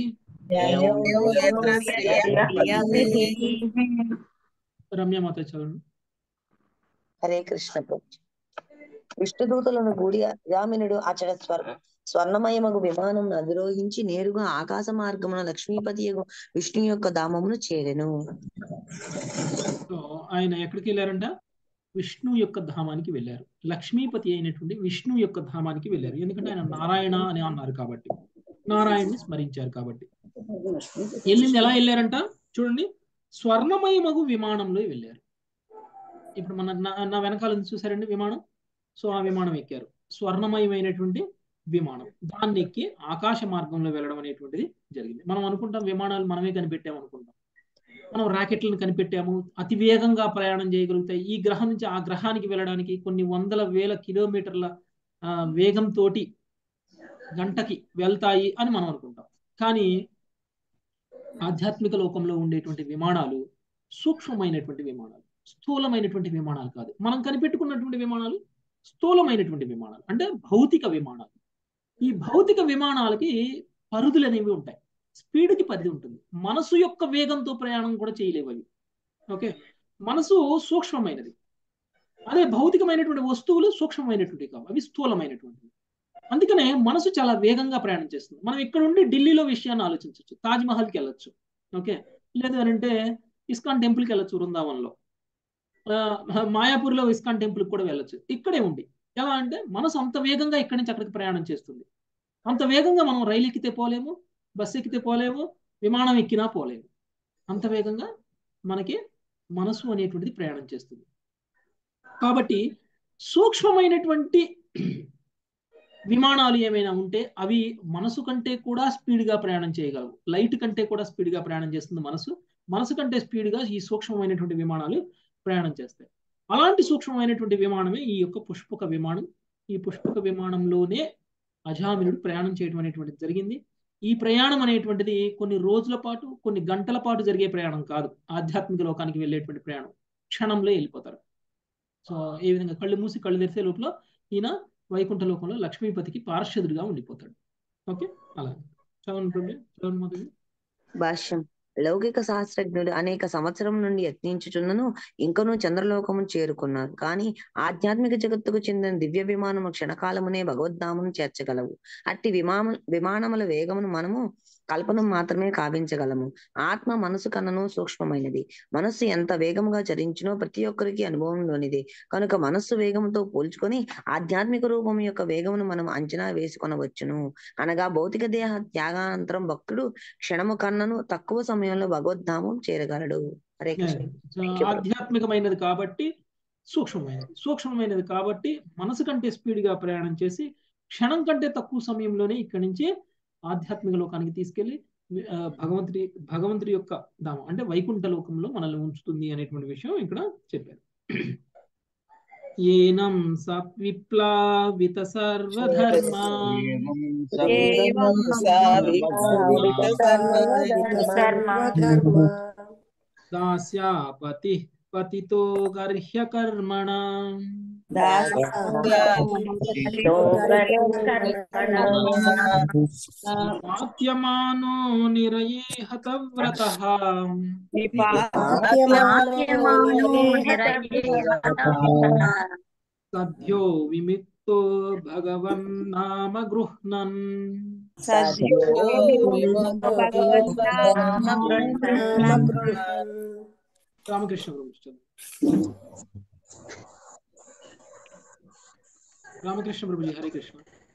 A: రమ్యమాత చదవండి
B: హరే కృష్ణ ప్రభు విష్ణుదూతలను కూడి రామినుడు అచట స్వర్ స్వర్ణమయమగు విమానం అధిరోహించి నేరుగా ఆకాశ మార్గమున లక్ష్మీపతి విష్ణు యొక్క ధామమును చేరెను
A: సో ఆయన ఎక్కడికి వెళ్ళారంట విష్ణు యొక్క ధామానికి వెళ్ళారు లక్ష్మీపతి అయినటువంటి విష్ణు యొక్క ధామానికి వెళ్ళారు ఎందుకంటే ఆయన నారాయణ అని అన్నారు కాబట్టి నారాయణ్ని స్మరించారు కాబట్టి వెళ్ళింది ఎలా వెళ్ళారంట చూడండి స్వర్ణమయమగు విమానంలో వెళ్ళారు ఇప్పుడు మన నా నా వెనకాల ఉంది చూసారండి విమానం సో ఆ విమానం ఎక్కారు స్వర్ణమయమైనటువంటి విమానం దాన్ని ఎక్కి ఆకాశ మార్గంలో వెళ్ళడం అనేటువంటిది జరిగింది మనం అనుకుంటాం విమానాలు మనమే కనిపెట్టాం అనుకుంటాం మనం రాకెట్లను కనిపెట్టాము అతి వేగంగా ప్రయాణం చేయగలుగుతాయి ఈ గ్రహం నుంచి ఆ గ్రహానికి వెళ్ళడానికి కొన్ని వందల వేల కిలోమీటర్ల ఆ, వేగంతో గంటకి వెళ్తాయి అని మనం అనుకుంటాం కానీ ఆధ్యాత్మిక లోకంలో ఉండేటువంటి విమానాలు సూక్ష్మమైనటువంటి విమానాలు స్థూలమైనటువంటి విమానాలు కాదు మనం కనిపెట్టుకున్నటువంటి విమానాలు స్థూలమైనటువంటి విమానాలు అంటే భౌతిక విమానాలు ఈ భౌతిక విమానాలకి పరిధులు అనేవి ఉంటాయి స్పీడ్కి పరిధి ఉంటుంది మనసు యొక్క వేగంతో ప్రయాణం కూడా చేయలేవు అవి ఓకే మనసు సూక్ష్మమైనది అదే భౌతికమైనటువంటి వస్తువులు సూక్ష్మమైనటువంటివి కావు అవి స్థూలమైనటువంటివి అందుకనే మనసు చాలా వేగంగా ప్రయాణం చేస్తుంది మనం ఇక్కడ ఉండి ఢిల్లీలో విషయాన్ని ఆలోచించవచ్చు తాజ్ మహల్కి వెళ్ళొచ్చు ఓకే లేదు అని అంటే ఇస్కాన్ టెంపుల్కి వెళ్ళొచ్చు వృందావనంలో ఆ, మాయాపూర్లో ఇస్కాన్ టెంపుల్కి కూడా వెళ్ళొచ్చు ఇక్కడే ఉండి ఎలా అంటే మనసు అంత వేగంగా ఇక్కడి నుంచి అక్కడికి ప్రయాణం చేస్తుంది అంత వేగంగా మనం రైలు ఎక్కితే పోలేము బస్సు ఎక్కితే పోలేము విమానం ఎక్కినా పోలేము అంత వేగంగా మనకి మనసు అనేటువంటిది ప్రయాణం చేస్తుంది కాబట్టి సూక్ష్మమైనటువంటి విమానాలు ఏమైనా ఉంటే అవి మనసు కంటే కూడా స్పీడ్గా ప్రయాణం చేయగలవు లైట్ కంటే కూడా స్పీడ్గా ప్రయాణం చేస్తుంది మనసు మనసు కంటే స్పీడ్గా ఈ సూక్ష్మమైనటువంటి విమానాలు ప్రయాణం చేస్తాయి అలాంటి సూక్ష్మమైనటువంటి విమానమే ఈ యొక్క పుష్పక విమానం ఈ పుష్పక విమానంలోనే అజామినుడు ప్రయాణం చేయడం అనేటువంటిది జరిగింది ఈ ప్రయాణం అనేటువంటిది కొన్ని రోజుల పాటు కొన్ని గంటల పాటు జరిగే ప్రయాణం కాదు ఆధ్యాత్మిక లోకానికి వెళ్ళేటువంటి ప్రయాణం క్షణంలో వెళ్ళిపోతారు సో ఏ విధంగా కళ్ళు మూసి కళ్ళు తెరిసే లోపల ఈయన వైకుంఠ లోకంలో లక్ష్మీపతికి పార్షదుడిగా ఉండిపోతాడు ఓకే అలా చదవండి ప్రభు చదవండి మాధవి
B: భాష్యం లౌకిక శాస్త్రజ్ఞుడు అనేక సంవత్సరం నుండి యత్నించుచున్నను ఇంకనూ చంద్రలోకము చేరుకున్నారు కానీ ఆధ్యాత్మిక జగత్తుకు చెందిన దివ్య విమానము క్షణకాలమునే భగవద్ధామను చేర్చగలవు అట్టి విమాన విమానముల వేగమును మనము కల్పన మాత్రమే కావించగలము ఆత్మ మనసు కన్నను సూక్ష్మమైనది మనస్సు ఎంత వేగముగా చరించినో ప్రతి ఒక్కరికి అనుభవంలోనిది కనుక మనస్సు వేగంతో పోల్చుకొని ఆధ్యాత్మిక రూపం యొక్క వేగమును మనం అంచనా వేసుకొనవచ్చును అనగా భౌతిక దేహ త్యాగానంతరం భక్తుడు క్షణము కన్నను తక్కువ సమయంలో భగవద్ధామం చేరగలడు హరే కృష్ణ
A: సో ఆధ్యాత్మికమైనది కాబట్టి సూక్ష్మమైనది సూక్ష్మమైనది కాబట్టి మనసు కంటే స్పీడ్గా ప్రయాణం చేసి క్షణం కంటే తక్కువ సమయంలోనే ఇక్కడి నుంచి ఆధ్యాత్మిక లోకానికి తీసుకెళ్లి ఆ, భగవంతుడి భగవంతుడి యొక్క ధామం అంటే వైకుంఠ లోకంలో మనల్ని ఉంచుతుంది అనేటువంటి విషయం ఇక్కడ చెప్పారు ఏనం సవిప్లావిత సర్వధర్మ దాస్యాపతి పతితో గర్హ్య కర్మణ పాత్యమానో నిరయే హతవ్రత సద్యో విమిక్తో భగవన్ నామ గృహ్ణన్ రామకృష్ణ గురించి చదువు. రామకృష్ణ ప్రభుజీ హరే కృష్ణ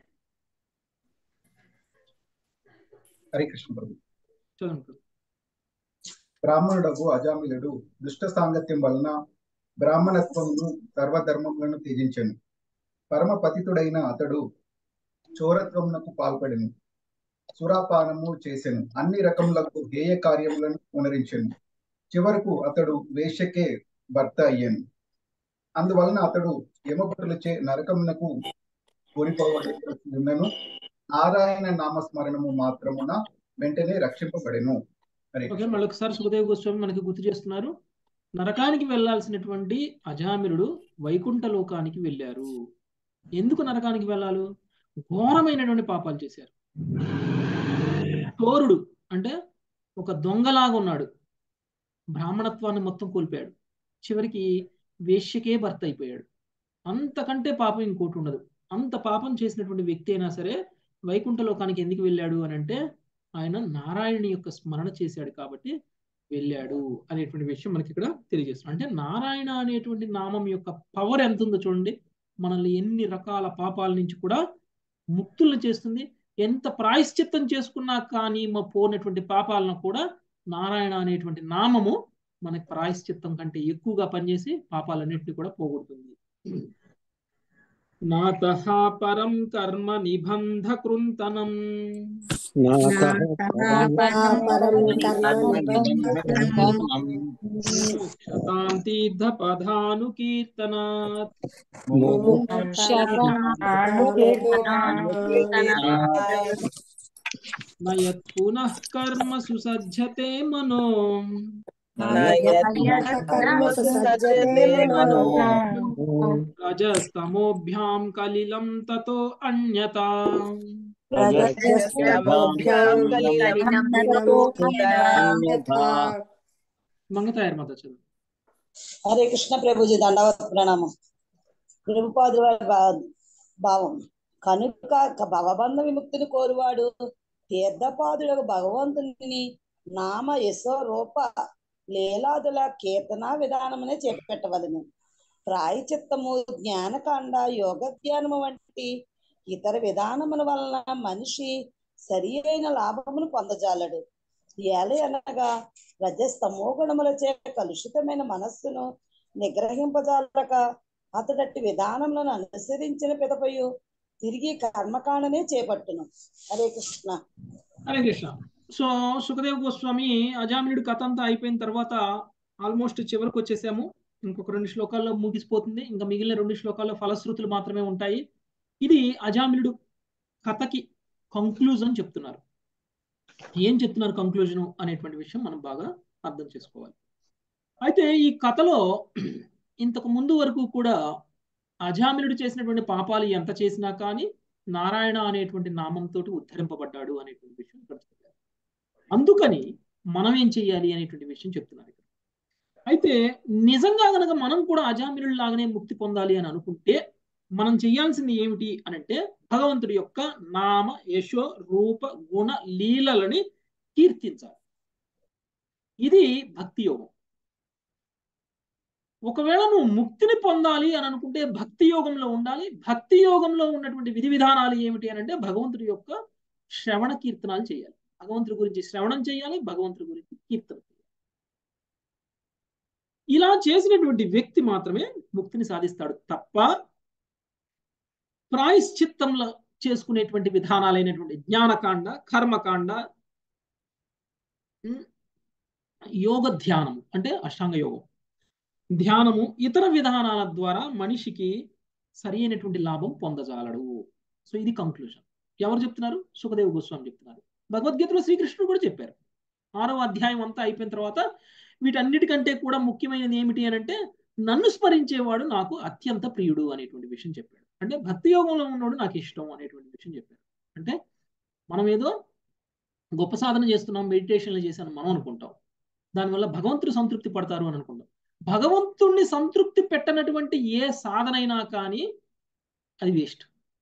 E: హరే కృష్ణ ప్రభు
A: చదవండి ప్రభు.
E: బ్రాహ్మణుడకు అజామిలుడు దుష్ట సాంగత్యం వలన బ్రాహ్మణత్వమును సర్వధర్మములను త్యజించెను పరమ పతితుడైన అతడు చోరత్వమునకు పాల్పడెను సురాపానము చేసెను అన్ని రకములకు హేయ కార్యములను పునరించెను చివరకు అతడు వేశ్యకే భర్త అయ్యాను అందువలన అతడు యమభటులచే నరకమునకు కొనిపోవడను నారాయణ నామస్మరణము మాత్రమున వెంటనే రక్షింపబడెను హరే
A: ఓకే మళ్ళీ ఒకసారి సుఖదేవ్ గోస్వామి మనకి గుర్తు చేస్తున్నారు నరకానికి వెళ్ళాల్సినటువంటి అజామిరుడు వైకుంఠ లోకానికి వెళ్ళారు ఎందుకు నరకానికి వెళ్ళాలి ఘోరమైనటువంటి పాపాలు చేశారు చోరుడు అంటే ఒక దొంగలాగా ఉన్నాడు బ్రాహ్మణత్వాన్ని మొత్తం కోల్పోయాడు చివరికి వేశ్యకే భర్త అయిపోయాడు అంతకంటే పాపం ఇంకోటి ఉండదు అంత పాపం చేసినటువంటి వ్యక్తి అయినా సరే వైకుంఠ లోకానికి ఎందుకు వెళ్ళాడు అని అంటే ఆయన నారాయణుని యొక్క స్మరణ చేశాడు కాబట్టి వెళ్ళాడు అనేటువంటి విషయం మనకి ఇక్కడ తెలియజేస్తుంది అంటే నారాయణ అనేటువంటి నామం యొక్క పవర్ ఎంత ఉందో చూడండి మనల్ని ఎన్ని రకాల పాపాల నుంచి కూడా ముక్తులను చేస్తుంది ఎంత ప్రాయశ్చిత్తం చేసుకున్నా కానీ మా పోనటువంటి పాపాలను కూడా నారాయణ అనేటువంటి నామము మనకి ప్రాయశ్చిత్తం కంటే ఎక్కువగా పనిచేసి పాపాలన్నింటినీ కూడా పోగొడుతుంది నాతః పరం కర్మ నిబంధ కృంతనం శతాంతీర్థ పదాను కీర్తనాత్ నయత్ పునః కర్మ సుసజ్జతే మనో రజస్తమోభ్యాం కలిలం తతో అన్యతా మంగతాయర్ మాత చదువు
F: హరే కృష్ణ ప్రభుజీ దండవత్ ప్రణామం ప్రభుపాదుల వారి భా- భావం కనుక క- భవబంధ విముక్తిని కోరువాడు తీర్థపాదులకు భగవంతుని నామ యశో రూప లీలాదుల కీర్తన విధానమునే చేపట్టవలను ప్రాయచిత్తము జ్ఞానకాండ యోగ ధ్యానము వంటి ఇతర విధానముల వలన మనిషి సరి అయిన లాభమును పొందజాలడు ఏల అనగా రజస్తమో గుణములచే కలుషితమైన మనస్సును నిగ్రహింపజాలక అతడట్టి విధానములను అనుసరించిన పిదపయు తిరిగి కర్మకాండనే చేపట్టును హరే కృష్ణ
A: హరే కృష్ణ సో సుఖదేవ్ గోస్వామి అజామినుడి కథ అంతా అయిపోయిన తర్వాత ఆల్మోస్ట్ చివరికి వచ్చేసాము ఇంకొక రెండు శ్లోకాల్లో ముగిసిపోతుంది ఇంకా మిగిలిన రెండు శ్లోకాల్లో ఫలశ్రుతులు మాత్రమే ఉంటాయి ఇది అజామినుడు కథకి కంక్లూజన్ చెప్తున్నారు ఏం చెప్తున్నారు కంక్లూజన్ అనేటువంటి విషయం మనం బాగా అర్థం చేసుకోవాలి అయితే ఈ కథలో ఇంతకు ముందు వరకు కూడా అజామినుడు చేసినటువంటి పాపాలు ఎంత చేసినా కానీ నారాయణ అనేటువంటి నామంతో ఉద్ధరింపబడ్డాడు అనేటువంటి విషయం ఇక్కడ చెప్పారు అందుకని మనం ఏం చెయ్యాలి అనేటువంటి విషయం చెప్తున్నారు ఇక్కడ అయితే నిజంగా గనక మనం కూడా అజామినుడి లాగానే ముక్తి పొందాలి అని అనుకుంటే మనం చేయాల్సింది ఏమిటి అని అంటే భగవంతుడి యొక్క నామ యశో రూప గుణ లీలలని కీర్తించాలి ఇది భక్తి యోగం ఒకవేళ నువ్వు ముక్తిని పొందాలి అని అనుకుంటే భక్తి యోగంలో ఉండాలి భక్తి యోగంలో ఉన్నటువంటి విధి విధానాలు ఏమిటి అని అంటే భగవంతుడి యొక్క శ్రవణ కీర్తనాలు చేయాలి భగవంతుడి గురించి శ్రవణం చేయాలి భగవంతుడి గురించి కీర్తన చేయాలి ఇలా చేసినటువంటి వ్యక్తి మాత్రమే ముక్తిని సాధిస్తాడు తప్ప ప్రాయశ్చిత్తంలో చేసుకునేటువంటి విధానాలైనటువంటి జ్ఞానకాండ కర్మకాండ ఉమ్, యోగ ధ్యానం అంటే అష్టాంగ యోగం ధ్యానము ఇతర విధానాల ద్వారా మనిషికి సరి అయినటువంటి లాభం పొందజాలడు సో ఇది కంక్లూజన్ ఎవరు చెప్తున్నారు సుఖదేవ్ గోస్వామి చెప్తున్నారు భగవద్గీతలో శ్రీకృష్ణుడు కూడా చెప్పారు ఆరవ అధ్యాయం అంతా అయిపోయిన తర్వాత వీటన్నిటికంటే కూడా ముఖ్యమైనది ఏమిటి అని అంటే నన్ను స్మరించేవాడు నాకు అత్యంత ప్రియుడు అనేటువంటి విషయం చెప్పాడు అంటే భక్తి యోగంలో ఉన్నవాడు నాకు ఇష్టం అనేటువంటి విషయం చెప్పాడు అంటే మనం ఏదో గొప్ప సాధన చేస్తున్నాం మెడిటేషన్లు చేశాను మనం అనుకుంటాం దానివల్ల భగవంతుడు సంతృప్తి పడతారు అని అనుకుంటాం భగవంతుణ్ణి సంతృప్తి పెట్టనటువంటి ఏ సాధనైనా కానీ అది వేస్ట్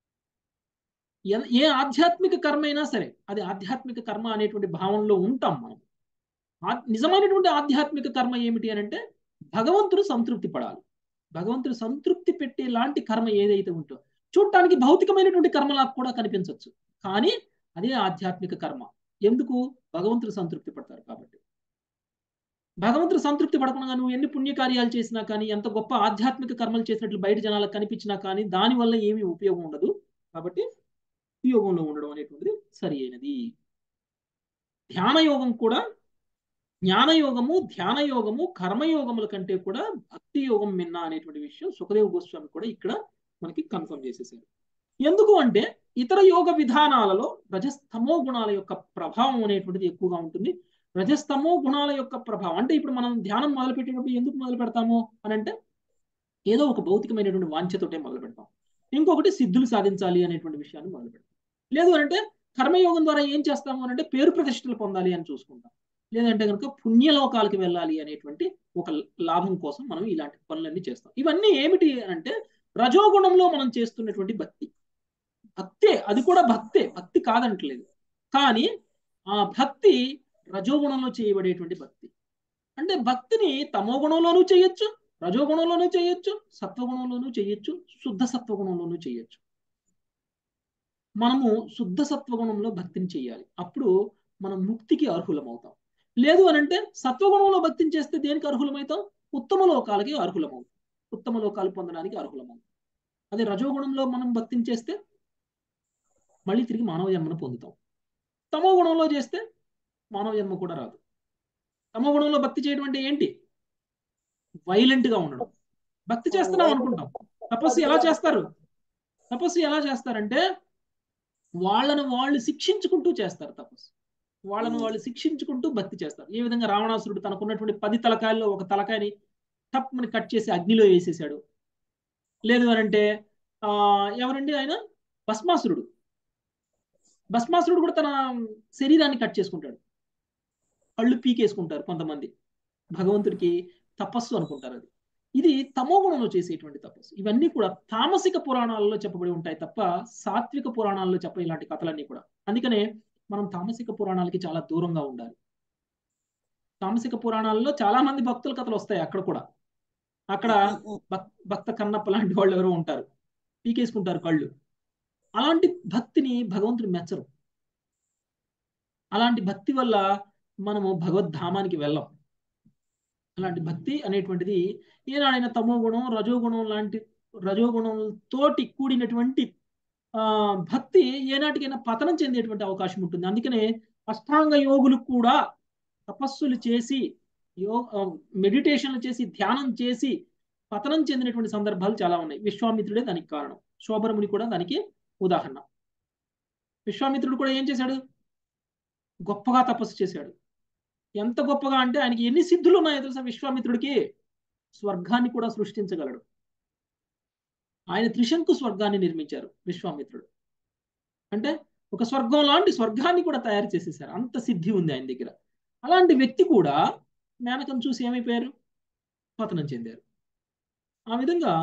A: ఏ ఆధ్యాత్మిక కర్మ అయినా సరే అది ఆధ్యాత్మిక కర్మ అనేటువంటి భావనలో ఉంటాం మనం ఆ- నిజమైనటువంటి ఆధ్యాత్మిక కర్మ ఏమిటి అని అంటే భగవంతుడు సంతృప్తి పడాలి భగవంతుడు సంతృప్తి పెట్టే లాంటి కర్మ ఏదైతే ఉంటో చూడటానికి భౌతికమైనటువంటి కర్మలా కూడా కనిపించవచ్చు కానీ అదే ఆధ్యాత్మిక కర్మ ఎందుకు భగవంతుడు సంతృప్తి పడతారు కాబట్టి భగవంతుడు సంతృప్తి పడకుండా నువ్వు ఎన్ని పుణ్యకార్యాలు చేసినా కానీ ఎంత గొప్ప ఆధ్యాత్మిక కర్మలు చేసినట్లు బయట జనాలకు కనిపించినా కానీ దానివల్ల ఏమీ ఉపయోగం ఉండదు కాబట్టి ఈ యోగంలో ఉండడం అనేటువంటిది సరి అయినది ధ్యాన యోగం కూడా జ్ఞానయోగము ధ్యాన యోగము కర్మయోగముల కంటే కూడా భక్తి యోగం మిన్న అనేటువంటి విషయం సుఖదేవ్ గోస్వామి కూడా ఇక్కడ మనకి కన్ఫర్మ్ చేసేసారు ఎందుకు అంటే ఇతర యోగ విధానాలలో రజస్తమో గుణాల యొక్క ప్రభావం అనేటువంటిది ఎక్కువగా ఉంటుంది రజస్తమో గుణాల యొక్క ప్రభావం అంటే ఇప్పుడు మనం ధ్యానం మొదలు పెట్టేటప్పుడు ఎందుకు మొదలు పెడతాము అని అంటే ఏదో ఒక భౌతికమైనటువంటి వాంఛతోటే మొదలు పెడతాం ఇంకొకటి సిద్ధులు సాధించాలి అనేటువంటి విషయాన్ని మొదలు పెడతాం లేదు అంటే కర్మయోగం ద్వారా ఏం చేస్తాము అని అంటే పేరు ప్రతిష్టలు పొందాలి అని చూసుకుంటాం లేదంటే కనుక పుణ్యలోకాలకి వెళ్ళాలి అనేటువంటి ఒక లాభం కోసం మనం ఇలాంటి పనులన్నీ చేస్తాం ఇవన్నీ ఏమిటి అంటే రజోగుణంలో మనం చేస్తున్నటువంటి భక్తి భక్తే అది కూడా భక్తే భక్తి కాదంటలేదు కానీ ఆ భక్తి రజోగుణంలో చేయబడేటువంటి భక్తి అంటే భక్తిని తమో గుణంలోనూ చేయొచ్చు రజోగుణంలోనూ చేయొచ్చు సత్వగుణంలోనూ చేయొచ్చు శుద్ధ సత్వగుణంలోనూ చేయొచ్చు మనము శుద్ధ సత్వగుణంలో భక్తిని చేయాలి అప్పుడు మనం ముక్తికి అర్హులమవుతాం లేదు అని అంటే సత్వగుణంలో భక్తిని చేస్తే దేనికి అర్హులమవుతాం ఉత్తమ లోకాలకి అర్హులమవుతాం ఉత్తమ లోకాలు పొందడానికి అర్హులమవుతాం అదే రజోగుణంలో మనం భక్తిని చేస్తే మళ్ళీ తిరిగి మానవ జన్మను పొందుతాం తమో గుణంలో చేస్తే మానవ జన్మ కూడా రాదు తమో గుణంలో భక్తి చేయడం అంటే ఏంటి వైలెంట్ గా ఉండడం భక్తి చేస్తున్నాం అనుకుంటాం తపస్సు ఎలా చేస్తారు తపస్సు ఎలా చేస్తారంటే వాళ్ళను వాళ్ళు శిక్షించుకుంటూ చేస్తారు తపస్సు వాళ్ళను వాళ్ళు శిక్షించుకుంటూ భక్తి చేస్తారు ఏ విధంగా రావణాసురుడు తనకున్నటువంటి పది తలకాయల్లో ఒక తలకాయని తప్పని కట్ చేసి అగ్నిలో వేసేసాడు లేదు అనంటే ఆ ఎవరండి ఆయన భస్మాసురుడు భస్మాసురుడు కూడా తన శరీరాన్ని కట్ చేసుకుంటాడు కళ్ళు పీకేసుకుంటారు కొంతమంది భగవంతుడికి తపస్సు అనుకుంటారు అది ఇది తమో గుణంలో చేసేటువంటి తపస్సు ఇవన్నీ కూడా తామసిక పురాణాలలో చెప్పబడి ఉంటాయి తప్ప సాత్విక పురాణాల్లో చెప్ప ఇలాంటి కథలన్నీ కూడా అందుకనే మనం తామసిక పురాణాలకి చాలా దూరంగా ఉండాలి తామసిక పురాణాల్లో చాలా మంది భక్తుల కథలు వస్తాయి అక్కడ కూడా అక్కడ భక్ భక్త కన్నప్ప లాంటి వాళ్ళు ఎవరో ఉంటారు పీకేసుకుంటారు కళ్ళు అలాంటి భక్తిని భగవంతుడు మెచ్చరు అలాంటి భక్తి వల్ల మనము భగవద్ధామానికి వెళ్ళం అలాంటి భక్తి అనేటువంటిది ఏనాడైనా తమో గుణం రజోగుణం లాంటి రజోగుణం తోటి కూడినటువంటి ఆ భక్తి ఏనాటికైనా పతనం చెందేటువంటి అవకాశం ఉంటుంది అందుకనే అష్టాంగ యోగులు కూడా తపస్సులు చేసి యో మెడిటేషన్లు చేసి ధ్యానం చేసి పతనం చెందినటువంటి సందర్భాలు చాలా ఉన్నాయి విశ్వామిత్రుడే దానికి కారణం శోభరముని కూడా దానికి ఉదాహరణ విశ్వామిత్రుడు కూడా ఏం చేశాడు గొప్పగా తపస్సు చేశాడు ఎంత గొప్పగా అంటే ఆయనకి ఎన్ని సిద్ధులు ఉన్నాయో తెలుసా విశ్వామిత్రుడికి స్వర్గాన్ని కూడా సృష్టించగలడు ఆయన త్రిశంకు స్వర్గాన్ని నిర్మించారు విశ్వామిత్రుడు అంటే ఒక స్వర్గం లాంటి స్వర్గాన్ని కూడా తయారు చేసేసారు అంత సిద్ధి ఉంది ఆయన దగ్గర అలాంటి వ్యక్తి కూడా మేనకం చూసి ఏమైపోయారు పతనం చెందారు ఆ విధంగా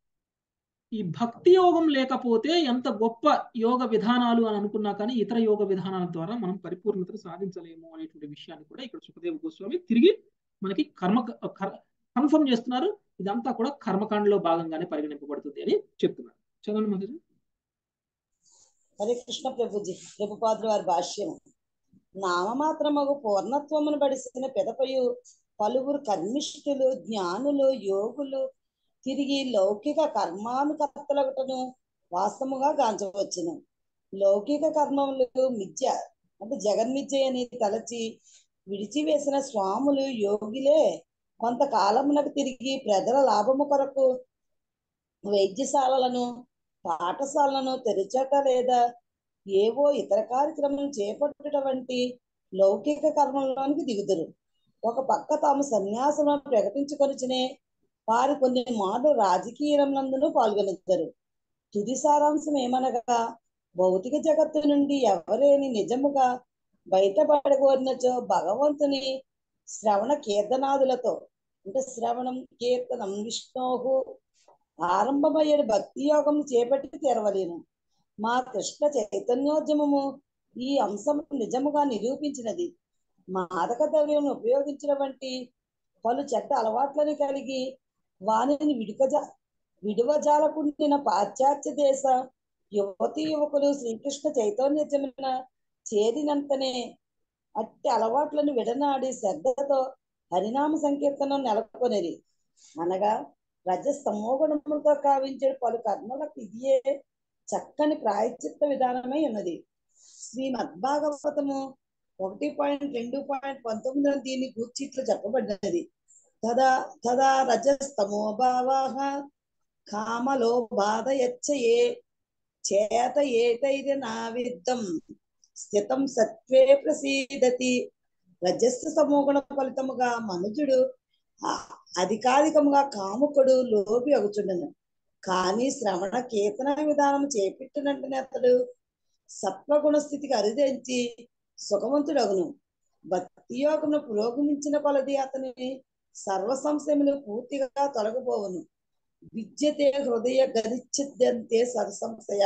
A: ఈ భక్తి యోగం లేకపోతే ఎంత గొప్ప యోగ విధానాలు అని అనుకున్నా కానీ ఇతర యోగ విధానాల ద్వారా మనం పరిపూర్ణతను సాధించలేము అనేటువంటి విషయాన్ని కూడా ఇక్కడ సుఖదేవ గోస్వామి తిరిగి మనకి కర్మ కన్ఫర్మ్ చేస్తున్నారు ఇదంతా కూడా కర్మకాండలో భాగంగానే పరిగణింపబడుతుంది అని చెప్తున్నారు చదవండి మొదటి
F: హరే కృష్ణ ప్రభుజీ ప్రభుపాదుల వారి భాష్యం నామమాత్రమగు పూర్ణత్వమును బడిసిన పెదపయు పలువురు కర్మిష్ఠులు జ్ఞానులు యోగులు తిరిగి లౌకిక కర్మానుకర్తలగుటను వాస్తవముగా గాంచవచ్చును లౌకిక కర్మములు మిథ్య అంటే జగన్మిథ్య అని తలచి విడిచివేసిన స్వాములు యోగిలే కొంతకాలమునకు తిరిగి ప్రజల లాభము కొరకు వైద్యశాలలను పాఠశాలను తెరచట లేదా ఏవో ఇతర కార్యక్రమం చేపట్టుట వంటి లౌకిక కర్మలోనికి దిగుదురు ఒక పక్క తాము సన్యాసములను ప్రకటించుకొనిచునే వారు కొన్ని మాటలు రాజకీయ రంగంలో పాల్గొనుతారు తుది సారాంశం ఏమనగా భౌతిక జగత్తు నుండి ఎవరేని నిజముగా బయటపడగోరినచో భగవంతుని శ్రవణ కీర్తనాదులతో అంటే శ్రవణం కీర్తనం విష్ణోహు ఆరంభమయ్యేడు భక్తి యోగం చేపట్టి తెరవలేను మా కృష్ణ చైతన్యోద్యమము ఈ అంశం నిజముగా నిరూపించినది మాదక ద్రవ్యం ఉపయోగించిన వంటి పలు చెడ్డ అలవాట్లని కలిగి వానిని విడుకజ విడువజాలకుండిన పాశ్చాత్య దేశ యువతి యువకులు శ్రీకృష్ణ చైతన్యమైన చేరినంతనే అట్టి అలవాట్లను విడనాడి శ్రద్ధతో హరినామ సంకీర్తనం నెలకొనేది అనగా రజస్తమోగుణములతో కావించే పలు కర్మలకు ఇదియే చక్కని ప్రాయచిత్త విధానమై ఉన్నది శ్రీమద్భాగవతము ఒకటి పాయింట్ రెండు పాయింట్ పంతొమ్మిది దీన్ని గూర్చి ఇట్లా చెప్పబడినది తదా తదా రజస్తమో భావాహ కామలో బాధయచ్చయే చేత ఏతైరి నావిద్ధం స్థితం సత్వే ప్రసీదతి రజస్సు సమోగుణ ఫలితముగా మనుజుడు అధికాధికముగా కాముకుడు లోబి అగుచుండను కానీ శ్రవణ కీర్తన విధానం చేపట్టినంటనే అతడు సత్వగుణ స్థితికి అరుదించి సుఖవంతుడగును భక్తి యోగమును పురోగమించిన కొలది అతని సర్వ సంశయములు పూర్తిగా తొలగిపోవును విద్యతే హృదయ గరిచిద్దంతే సర్సంశయ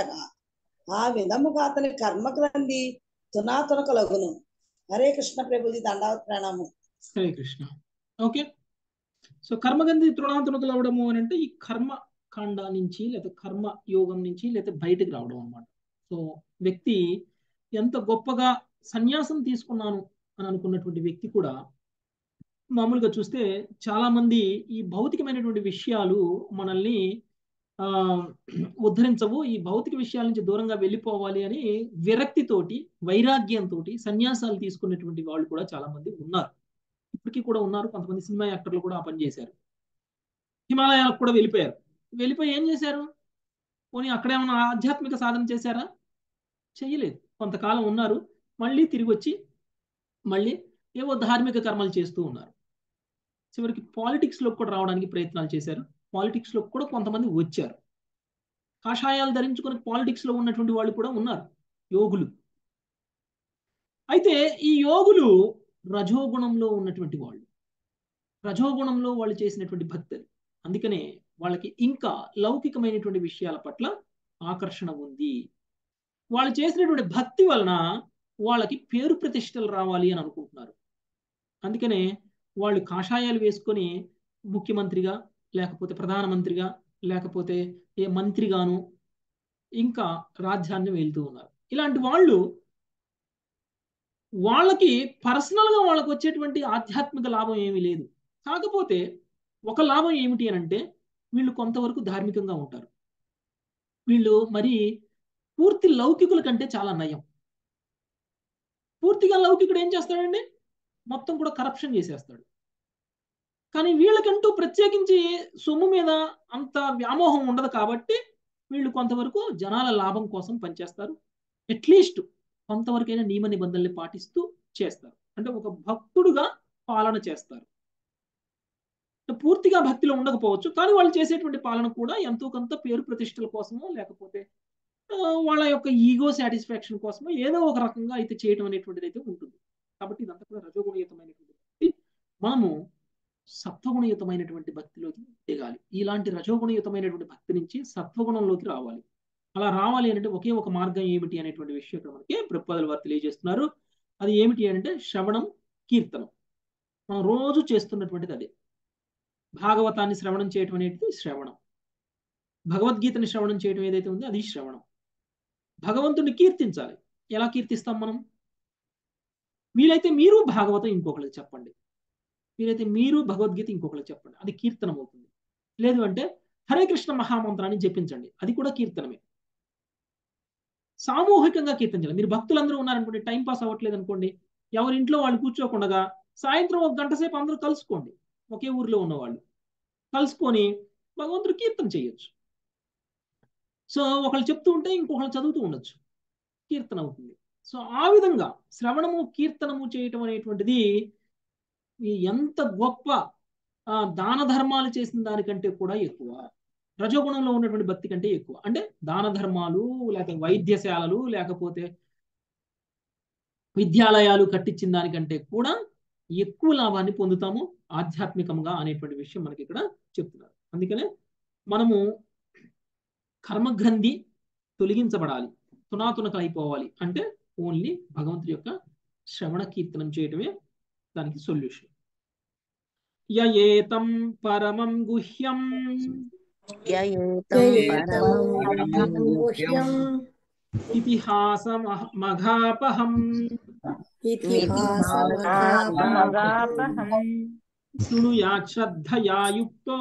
F: ఆ విధముగా అతని కర్మగ్రంథి తునాతునకలగును హరే కృష్ణ ప్రభుజీ దండావత్ ప్రణామం
A: హరే కృష్ణ ఓకే సో కర్మగంధి తృణాతునకలు అవడము అని అంటే ఈ కర్మ కాండ నుంచి లేదా కర్మ యోగం నుంచి లేదా బయటకు రావడం అనమాట సో వ్యక్తి ఎంత గొప్పగా సన్యాసం తీసుకున్నాను అని అనుకున్నటువంటి వ్యక్తి కూడా మామూలుగా చూస్తే చాలా మంది ఈ భౌతికమైనటువంటి విషయాలు మనల్ని ఆ ఉద్ధరించవు ఈ భౌతిక విషయాల నుంచి దూరంగా వెళ్ళిపోవాలి అని విరక్తితోటి వైరాగ్యంతో సన్యాసాలు తీసుకున్నటువంటి వాళ్ళు కూడా చాలా మంది ఉన్నారు ఇప్పటికీ కూడా ఉన్నారు కొంతమంది సినిమా యాక్టర్లు కూడా ఆ పని చేశారు హిమాలయాలకు కూడా వెళ్ళిపోయారు వెళ్ళిపోయి ఏం చేశారు పోనీ అక్కడ ఏమైనా ఆధ్యాత్మిక సాధన చేశారా చెయ్యలేదు కొంతకాలం ఉన్నారు మళ్ళీ తిరిగి వచ్చి మళ్ళీ ఏవో ధార్మిక కర్మలు చేస్తూ ఉన్నారు చివరికి పాలిటిక్స్లో కూడా రావడానికి ప్రయత్నాలు చేశారు పాలిటిక్స్లో కూడా కొంతమంది వచ్చారు కాషాయాలు ధరించుకుని పాలిటిక్స్లో ఉన్నటువంటి వాళ్ళు కూడా ఉన్నారు యోగులు అయితే ఈ యోగులు రజోగుణంలో ఉన్నటువంటి వాళ్ళు రజోగుణంలో వాళ్ళు చేసినటువంటి భక్తులు అందుకనే వాళ్ళకి ఇంకా లౌకికమైనటువంటి విషయాల పట్ల ఆకర్షణ ఉంది వాళ్ళు చేసినటువంటి భక్తి వలన వాళ్ళకి పేరు ప్రతిష్టలు రావాలి అని అనుకుంటున్నారు అందుకనే వాళ్ళు కాషాయాలు వేసుకొని ముఖ్యమంత్రిగా లేకపోతే ప్రధానమంత్రిగా లేకపోతే ఏ మంత్రిగాను ఇంకా రాజ్యాన్ని వెళ్తూ ఉన్నారు ఇలాంటి వాళ్ళు వాళ్ళకి పర్సనల్గా వాళ్ళకి వచ్చేటువంటి ఆధ్యాత్మిక లాభం ఏమీ లేదు కాకపోతే ఒక లాభం ఏమిటి అని అంటే వీళ్ళు కొంతవరకు ధార్మికంగా ఉంటారు వీళ్ళు మరి పూర్తి లౌకికుల కంటే చాలా నయం పూర్తిగా లౌకికుడు ఏం చేస్తాడండి మొత్తం కూడా కరప్షన్ చేసేస్తాడు కానీ వీళ్ళకంటూ ప్రత్యేకించి సొమ్ము మీద అంత వ్యామోహం ఉండదు కాబట్టి వీళ్ళు కొంతవరకు జనాల లాభం కోసం పనిచేస్తారు అట్లీస్ట్ కొంతవరకైనా నియమ నిబంధనల్ని పాటిస్తూ చేస్తారు అంటే ఒక భక్తుడుగా పాలన చేస్తారు పూర్తిగా భక్తిలో ఉండకపోవచ్చు కానీ వాళ్ళు చేసేటువంటి పాలన కూడా ఎంతో కొంత పేరు ప్రతిష్టల కోసమో లేకపోతే వాళ్ళ యొక్క ఈగో సాటిస్ఫాక్షన్ కోసమో ఏదో ఒక రకంగా అయితే చేయడం అనేటువంటిది అయితే ఉంటుంది కాబట్టి ఇదంతా కూడా రజోగుణయుతమైనటువంటి భక్తి మనము సత్వగుణయుతమైనటువంటి భక్తిలోకి దిగాలి ఇలాంటి రజోగుణయుతమైనటువంటి భక్తి నుంచి సత్వగుణంలోకి రావాలి అలా రావాలి అంటే ఒకే ఒక మార్గం ఏమిటి అనేటువంటి విషయం ఇక్కడ మనకి ప్రపోజల్ వారు తెలియజేస్తున్నారు అది ఏమిటి అంటే శ్రవణం కీర్తనం మనం రోజు చేస్తున్నటువంటిది అదే భాగవతాన్ని శ్రవణం చేయటం అనేది శ్రవణం భగవద్గీతని శ్రవణం చేయటం ఏదైతే ఉందో అది శ్రవణం భగవంతుడిని కీర్తించాలి ఎలా కీర్తిస్తాం మనం వీలైతే మీరు భాగవతం ఇంకొకరికి చెప్పండి వీలైతే మీరు భగవద్గీత ఇంకొకరికి చెప్పండి అది కీర్తనం అవుతుంది లేదు అంటే హరే కృష్ణ మహామంత్రాన్ని జపించండి అది కూడా కీర్తనమే సామూహికంగా కీర్తించాలి మీరు భక్తులందరూ ఉన్నారనుకోండి టైం పాస్ అవ్వట్లేదు అనుకోండి ఎవరి ఇంట్లో వాళ్ళు కూర్చోకుండా సాయంత్రం ఒక గంట సేపు అందరూ కలుసుకోండి ఒకే ఊర్లో ఉన్నవాళ్ళు కలుసుకొని భగవంతుడు కీర్తన చేయొచ్చు సో ఒకళ్ళు చెప్తూ ఉంటే ఇంకొకళ్ళు చదువుతూ ఉండొచ్చు కీర్తన అవుతుంది సో ఆ విధంగా శ్రవణము కీర్తనము చేయటం అనేటువంటిది ఎంత గొప్ప దాన ధర్మాలు చేసిన దానికంటే కూడా ఎక్కువ రజోగుణంలో ఉన్నటువంటి భక్తి కంటే ఎక్కువ అంటే దాన ధర్మాలు లేకపోతే వైద్యశాలలు లేకపోతే విద్యాలయాలు కట్టించిన దానికంటే కూడా ఎక్కువ లాభాన్ని పొందుతాము ఆధ్యాత్మికంగా అనేటువంటి విషయం మనకి ఇక్కడ చెప్తున్నారు అందుకనే మనము కర్మగ్రంథి తొలగించబడాలి తునాతునకలు అయిపోవాలి అంటే ఓన్లీ భగవంతుడి యొక్క శ్రవణ కీర్తనం చేయటమే దానికి సొల్యూషన్ యయేతం పరమం గుహ్యం ఇతిహాస మఘాపహం శృణుయాత్ శ్రద్ధయా యుక్తో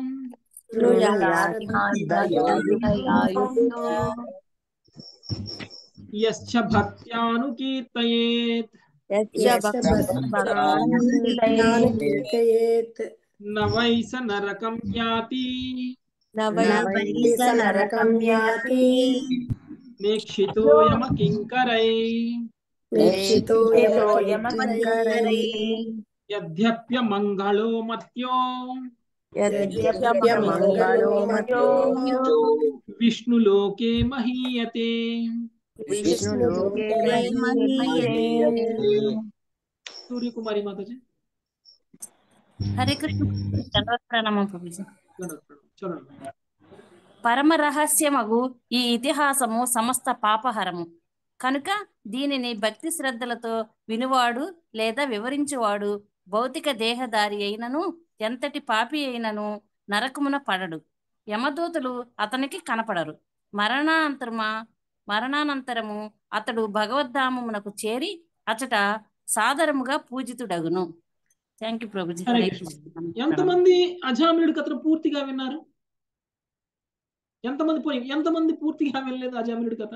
A: యశ్చ భక్త్యానుకీర్తయేత్ న వైస నరకం యాతి నేక్షితోయమ కింకరై యద్యప్య మంగళో మత్యో విష్ణులోకే మహీయతే సూర్యకుమారి మాతాజీ
C: హరే కృష్ణ ప్రణామం ప్రభుజీ
A: చూడండి
C: పరమ రహస్యమగు ఈ ఇతిహాసము సమస్త పాపహరము కనుక దీనిని భక్తి శ్రద్ధలతో వినువాడు లేదా వివరించువాడు భౌతిక దేహదారి అయినను ఎంతటి పాపి అయినను నరకమున పడడు యమదూతులు అతనికి కనపడరు మరణానంతరమా మరణానంతరము అతడు భగవద్ధామమునకు చేరి అచట సాదరముగా పూజితుడగును థ్యాంక్ యూ ప్రభుజీ
A: హరే కృష్ణ ఎంతమంది అజామిలుడి కథను పూర్తిగా విన్నారు ఎంతమంది పోయి ఎంతమంది పూర్తిగా వినలేదు అజామిలుడి కథ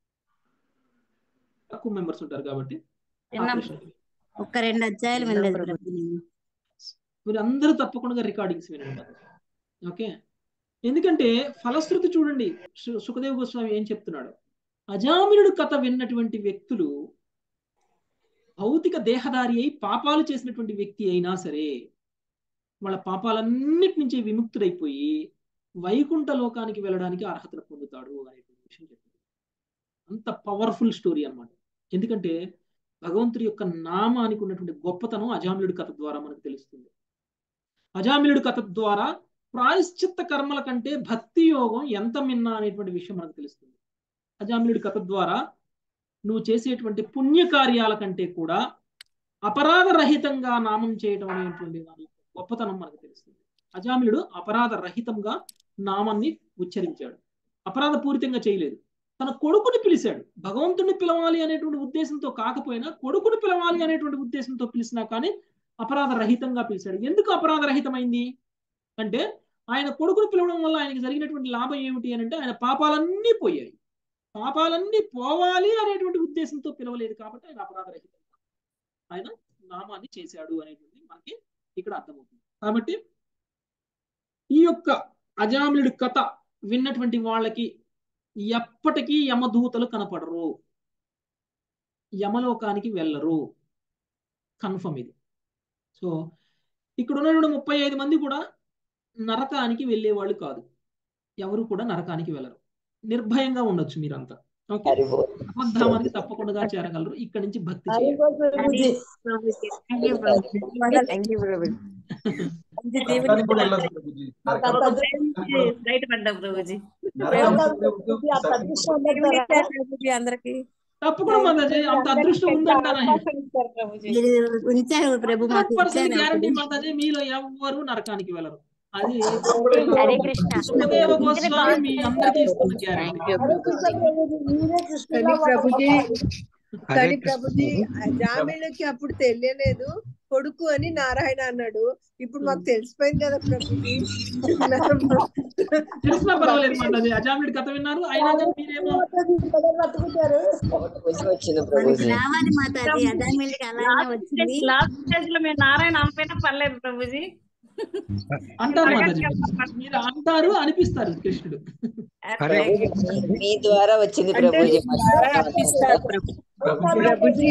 A: తక్కువ మెంబర్స్ ఉంటారు కాబట్టి
G: ఒక రెండు అధ్యాయులు వినలేదు ప్రభు నేను.
A: మీరు అందరూ తప్పకుండా రికార్డింగ్స్ వినండి ఓకే ఎందుకంటే ఫలశ్రుతి చూడండి సు- సుఖదేవ గోస్వామి ఏం చెప్తున్నాడు అజామిలుడు కథ విన్నటువంటి వ్యక్తులు భౌతిక దేహదారి అయి పాపాలు చేసినటువంటి వ్యక్తి అయినా సరే వాళ్ళ పాపాలన్నిటి నుంచి విముక్తుడైపోయి వైకుంఠ లోకానికి వెళ్ళడానికి అర్హతను పొందుతాడు అనేటువంటి విషయం చెప్తుంది అంత పవర్ఫుల్ స్టోరీ అన్నమాట ఎందుకంటే భగవంతుడి యొక్క నామానికి ఉన్నటువంటి గొప్పతనం అజామిలుడి కథ ద్వారా మనకు తెలుస్తుంది అజామిలుడి కథ ద్వారా ప్రాయశ్చిత్త కర్మల కంటే భక్తి యోగం ఎంత మిన్న అనేటువంటి విషయం మనకు తెలుస్తుంది అజామిలుడి కథ ద్వారా నువ్వు చేసేటువంటి పుణ్య కార్యాల కంటే కూడా అపరాధ రహితంగా నామం చేయడం అనేటువంటి దాని గొప్పతనం మనకు తెలుస్తుంది అజామిలుడు అపరాధ రహితంగా నామాన్ని ఉచ్చరించాడు అపరాధ పూరితంగా చేయలేదు తన కొడుకుని పిలిచాడు భగవంతుడిని పిలవాలి అనేటువంటి ఉద్దేశంతో కాకపోయినా కొడుకుని పిలవాలి అనేటువంటి ఉద్దేశంతో పిలిచినా కానీ అపరాధ రహితంగా పిలిచాడు ఎందుకు అపరాధ రహితమైంది అంటే ఆయన కొడుకుని పిలవడం వల్ల ఆయనకి జరిగినటువంటి లాభం ఏమిటి అని అంటే ఆయన పాపాలన్నీ పోయాయి పాపాలన్నీ పోవాలి అనేటువంటి ఉద్దేశంతో పిలవలేదు కాబట్టి ఆయన అపరాధ రహితంగా ఆయన నామాన్ని చేశాడు అనేటువంటి మనకి ఇక్కడ అర్థమవుతుంది కాబట్టి ఈ యొక్క అజామిలుడి కథ విన్నటువంటి వాళ్ళకి ఎప్పటికీ యమదూతలు కనపడరు యమలోకానికి వెళ్ళరు కన్ఫర్మ్ ఇది సో ఇక్కడ ఉన్నటువంటి ముప్పై ఐదు మంది కూడా నరకానికి వెళ్ళేవాళ్ళు కాదు ఎవరు కూడా నరకానికి వెళ్ళరు నిర్భయంగా ఉండొచ్చు మీరంతా ఓకే అబద్ధామానికి తప్పకుండా చేరగలరు ఇక్కడ నుంచి భక్తి చేయాలి
E: నరకానికి కూడా వెళ్ళదు ప్రభుజీ నరకానికి
C: బయటపడ్డా ప్రభుజీ
G: అందరికి
A: తప్పకుండా మాతాజీ అంత అదృష్టం ఉందంటారా
G: ఉంచారు ప్రభు మాకు
A: పర్సెంట్
G: ఇచ్చారు
A: గ్యారంటీ మాతాజీ మీలో ఎవ్వరు నరకానికి వెళ్ళరు అది
H: హరే కృష్ణ
A: సుఖదేవ గోస్వామి మీ అందరికీ ఇస్తున్న గ్యారంటీ
I: కానీ ప్రభుజీ
J: హరే
I: కానీ
J: కృష్ణ
I: ప్రభుజీ జామీలకి అప్పుడు తెలియలేదు కొడుకు అని నారాయణ అన్నాడు ఇప్పుడు మాకు తెలిసిపోయింది కదా ప్రభుజీ
A: తెలిసినా పర్వాలేదు మాతాజీ అజామిడి కథ విన్నారు అయినా కానీ మీరేమో
B: వచ్చింది
G: మనకి
B: ప్రభుజీ
G: రావాలి మాతాజీ అదామిల్కి అలానే వచ్చింది
C: లాస్ట్ స్టేజ్ లో మీరు నారాయణ అంపైనా పర్లేదు ప్రభుజీ
A: అంటారు మాతాజీ మీరు అంటారు అనిపిస్తారు కృష్ణుడు
J: హరే
B: మీ ద్వారా వచ్చింది ప్రభుజీ
I: ప్రభుజీ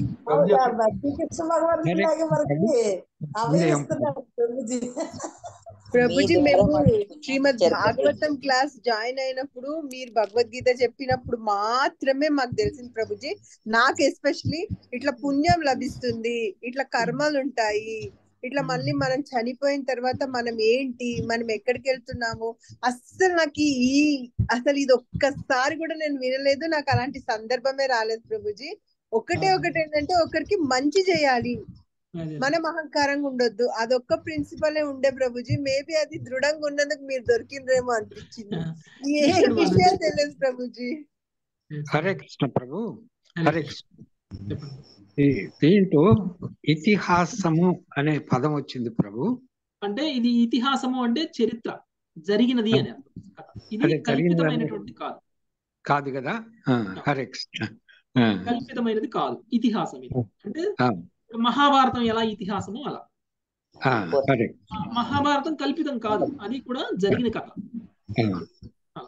I: ప్రభుజీ మేము శ్రీమద్ భాగవతం క్లాస్ జాయిన్ అయినప్పుడు మీరు భగవద్గీత చెప్పినప్పుడు మాత్రమే మాకు తెలిసింది ప్రభుజీ నాకు ఎస్పెషలీ ఇట్లా పుణ్యం లభిస్తుంది ఇట్లా కర్మలు ఉంటాయి ఇట్లా మళ్ళీ మనం చనిపోయిన తర్వాత మనం ఏంటి మనం ఎక్కడికి వెళ్తున్నాము అస్సలు నాకు ఈ అసలు ఇది ఒక్కసారి కూడా నేను వినలేదు నాకు అలాంటి సందర్భమే రాలేదు ప్రభుజీ ఒకటే ఒకటి ఏంటంటే ఒకరికి మంచి చేయాలి మనం అహంకారంగా ఉండొద్దు అదొక్క ప్రిన్సిపలే ఉండే ప్రభుజీ మేబీ అది దృఢంగా ఉన్నందుకు మీరు దొరికిండ్రేమో అనిపించింది ఏ విషయాలు తెలియదు ప్రభుజీ
J: హరే కృష్ణ ప్రభు హరే కృష్ణ ఈ దీంట్లో ఇతిహాసము అనే పదం వచ్చింది ప్రభు
A: అంటే ఇది ఇతిహాసము అంటే చరిత్ర జరిగినది అని అర్థం కథ. ఇది
J: అదే జరిగినది
A: కల్పితమైనటువంటి కాదు
J: కాదు కదా ఆ, హరే కృష్ణ ఆ,
A: కల్పితమైనది కాదు ఇతిహాసం ఇది అంటే
J: ఆ,
A: మహాభారతం ఎలా ఇతిహాసమో అలా
J: ఆ, హరే
A: ఆ మహాభారతం కల్పితం కాదు అది కూడా జరిగిన కథ
J: ఆ,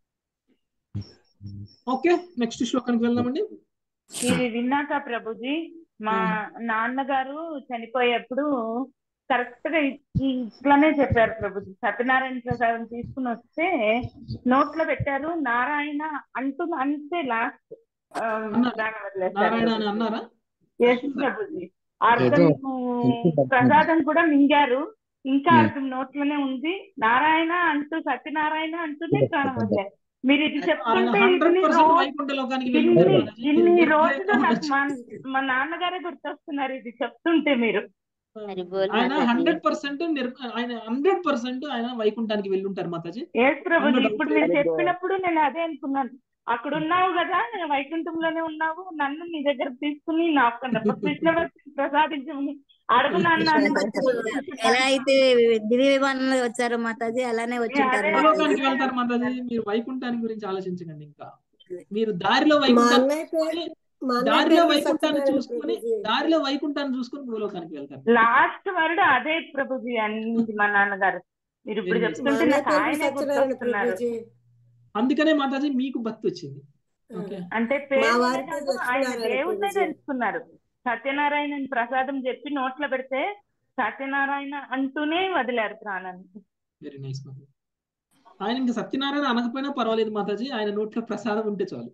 A: ఓకే నెక్స్ట్ శ్లోకానికి వెళ్దామండి
H: ఇది విన్నాక ప్రభుజీ మా నాన్నగారు చనిపోయేప్పుడు కరెక్ట్ గా ఇ- ఇట్లానే చెప్పారు ప్రభుజీ సత్యనారాయణ ప్రసాదం తీసుకుని వస్తే నోట్లో పెట్టారు నారాయణ అంటూ అంతే లాస్ట్
A: నారాయణ అని అన్నారా
H: ఎస్ ప్రభుజీ అర్థం
J: ఏదో
H: ప్రసాదం కూడా మింగారు ఇంకా
J: Hmm.
H: అర్థం నోట్లోనే ఉంది నారాయణ అంటూ సత్యనారాయణ అంటూనే ప్రాణం వదిలారు మీరు ఇది
A: ఆయన
H: చెప్తుంటే
A: హండ్రెడ్
H: ఇన్ని
A: పర్సెంట్
H: రోజు
A: వైకుంఠ లోకానికి వెళ్ళి
H: ఇన్ని
A: ఉంటారు మాతాజీ. మీరు
H: ఇన్ని
A: నిర్భయంగా
H: రోజులు నాకు
A: ఉండొచ్చు.
H: మా మా నాన్నగారే గుర్తొస్తున్నారు ఇది చెప్తుంటే మీరు
C: హరి బోల్
A: ఆయన
C: మాతాజీ.
A: హండ్రెడ్ పర్సెంట్ ఆయన హండ్రెడ్ పర్సెంట్ ఆయన వైకుంఠానికి వెళ్ళి ఉంటారు మాతాజీ
H: ఎస్ ప్రభుజీ
A: అందులో
H: ఇప్పుడు
A: doubt
H: మీరు
A: లేదు.
H: చెప్పినప్పుడు నేను అదే అనుకున్నాను అక్కడ ఉన్నావు కదా నేను వైకుంఠంలోనే ఉన్నావు నన్ను నీ దగ్గర తీసుకుని నాకు కృష్ణ భక్తిని ప్రసాదించమని అడుగు నాన్న అని
G: ఎలా అయితే దివ్య విమానంలో వచ్చారో మాతాజీ అలానే వచ్చింటారు
H: అదే.
G: మాతాజీ
A: భూలోకానికి వెళ్తారు మాతాజీ మీరు వైకుంఠానికి గురించి ఆలోచించకండి ఇంకా మీరు దారిలో వైకుంఠాన్ని చూసుకొని దారిలో వైకుంఠాన్ని చూసుకొని దారిలో వైకుంఠాన్ని చూసుకొని భూలోకానికి వెళ్తారు
H: లాస్ట్ వర్డ్ అదే ప్రభుజీ అన్ని మా నాన్నగారు మీరు ఇప్పుడు
A: Very nice.
H: చెప్తుంటే నాకు ఆయనే గుర్తొస్తున్నారు
A: అందుకనే మాతాజీ మీకు భక్తి వచ్చింది ఓకే
H: అంటే పేరు
I: వారికి
H: కాదు, ఆయన
I: లక్ష్మీనారాయణ
H: దేవుడినే
I: ప్రభుజీ.
H: తెలుసుకున్నారు సత్యనారాయణ ప్రసాదం చెప్పి నోట్లో పెడితే సత్యనారాయణ అంటూనే వదిలారు ప్రాణాన్ని
A: వెరీ నైస్ మాతాజీ ఆయన ఇంకా సత్యనారాయణ అనకపోయినా పర్వాలేదు మాతాజీ ఆయన నోట్లో ప్రసాదం ఉంటే చాలు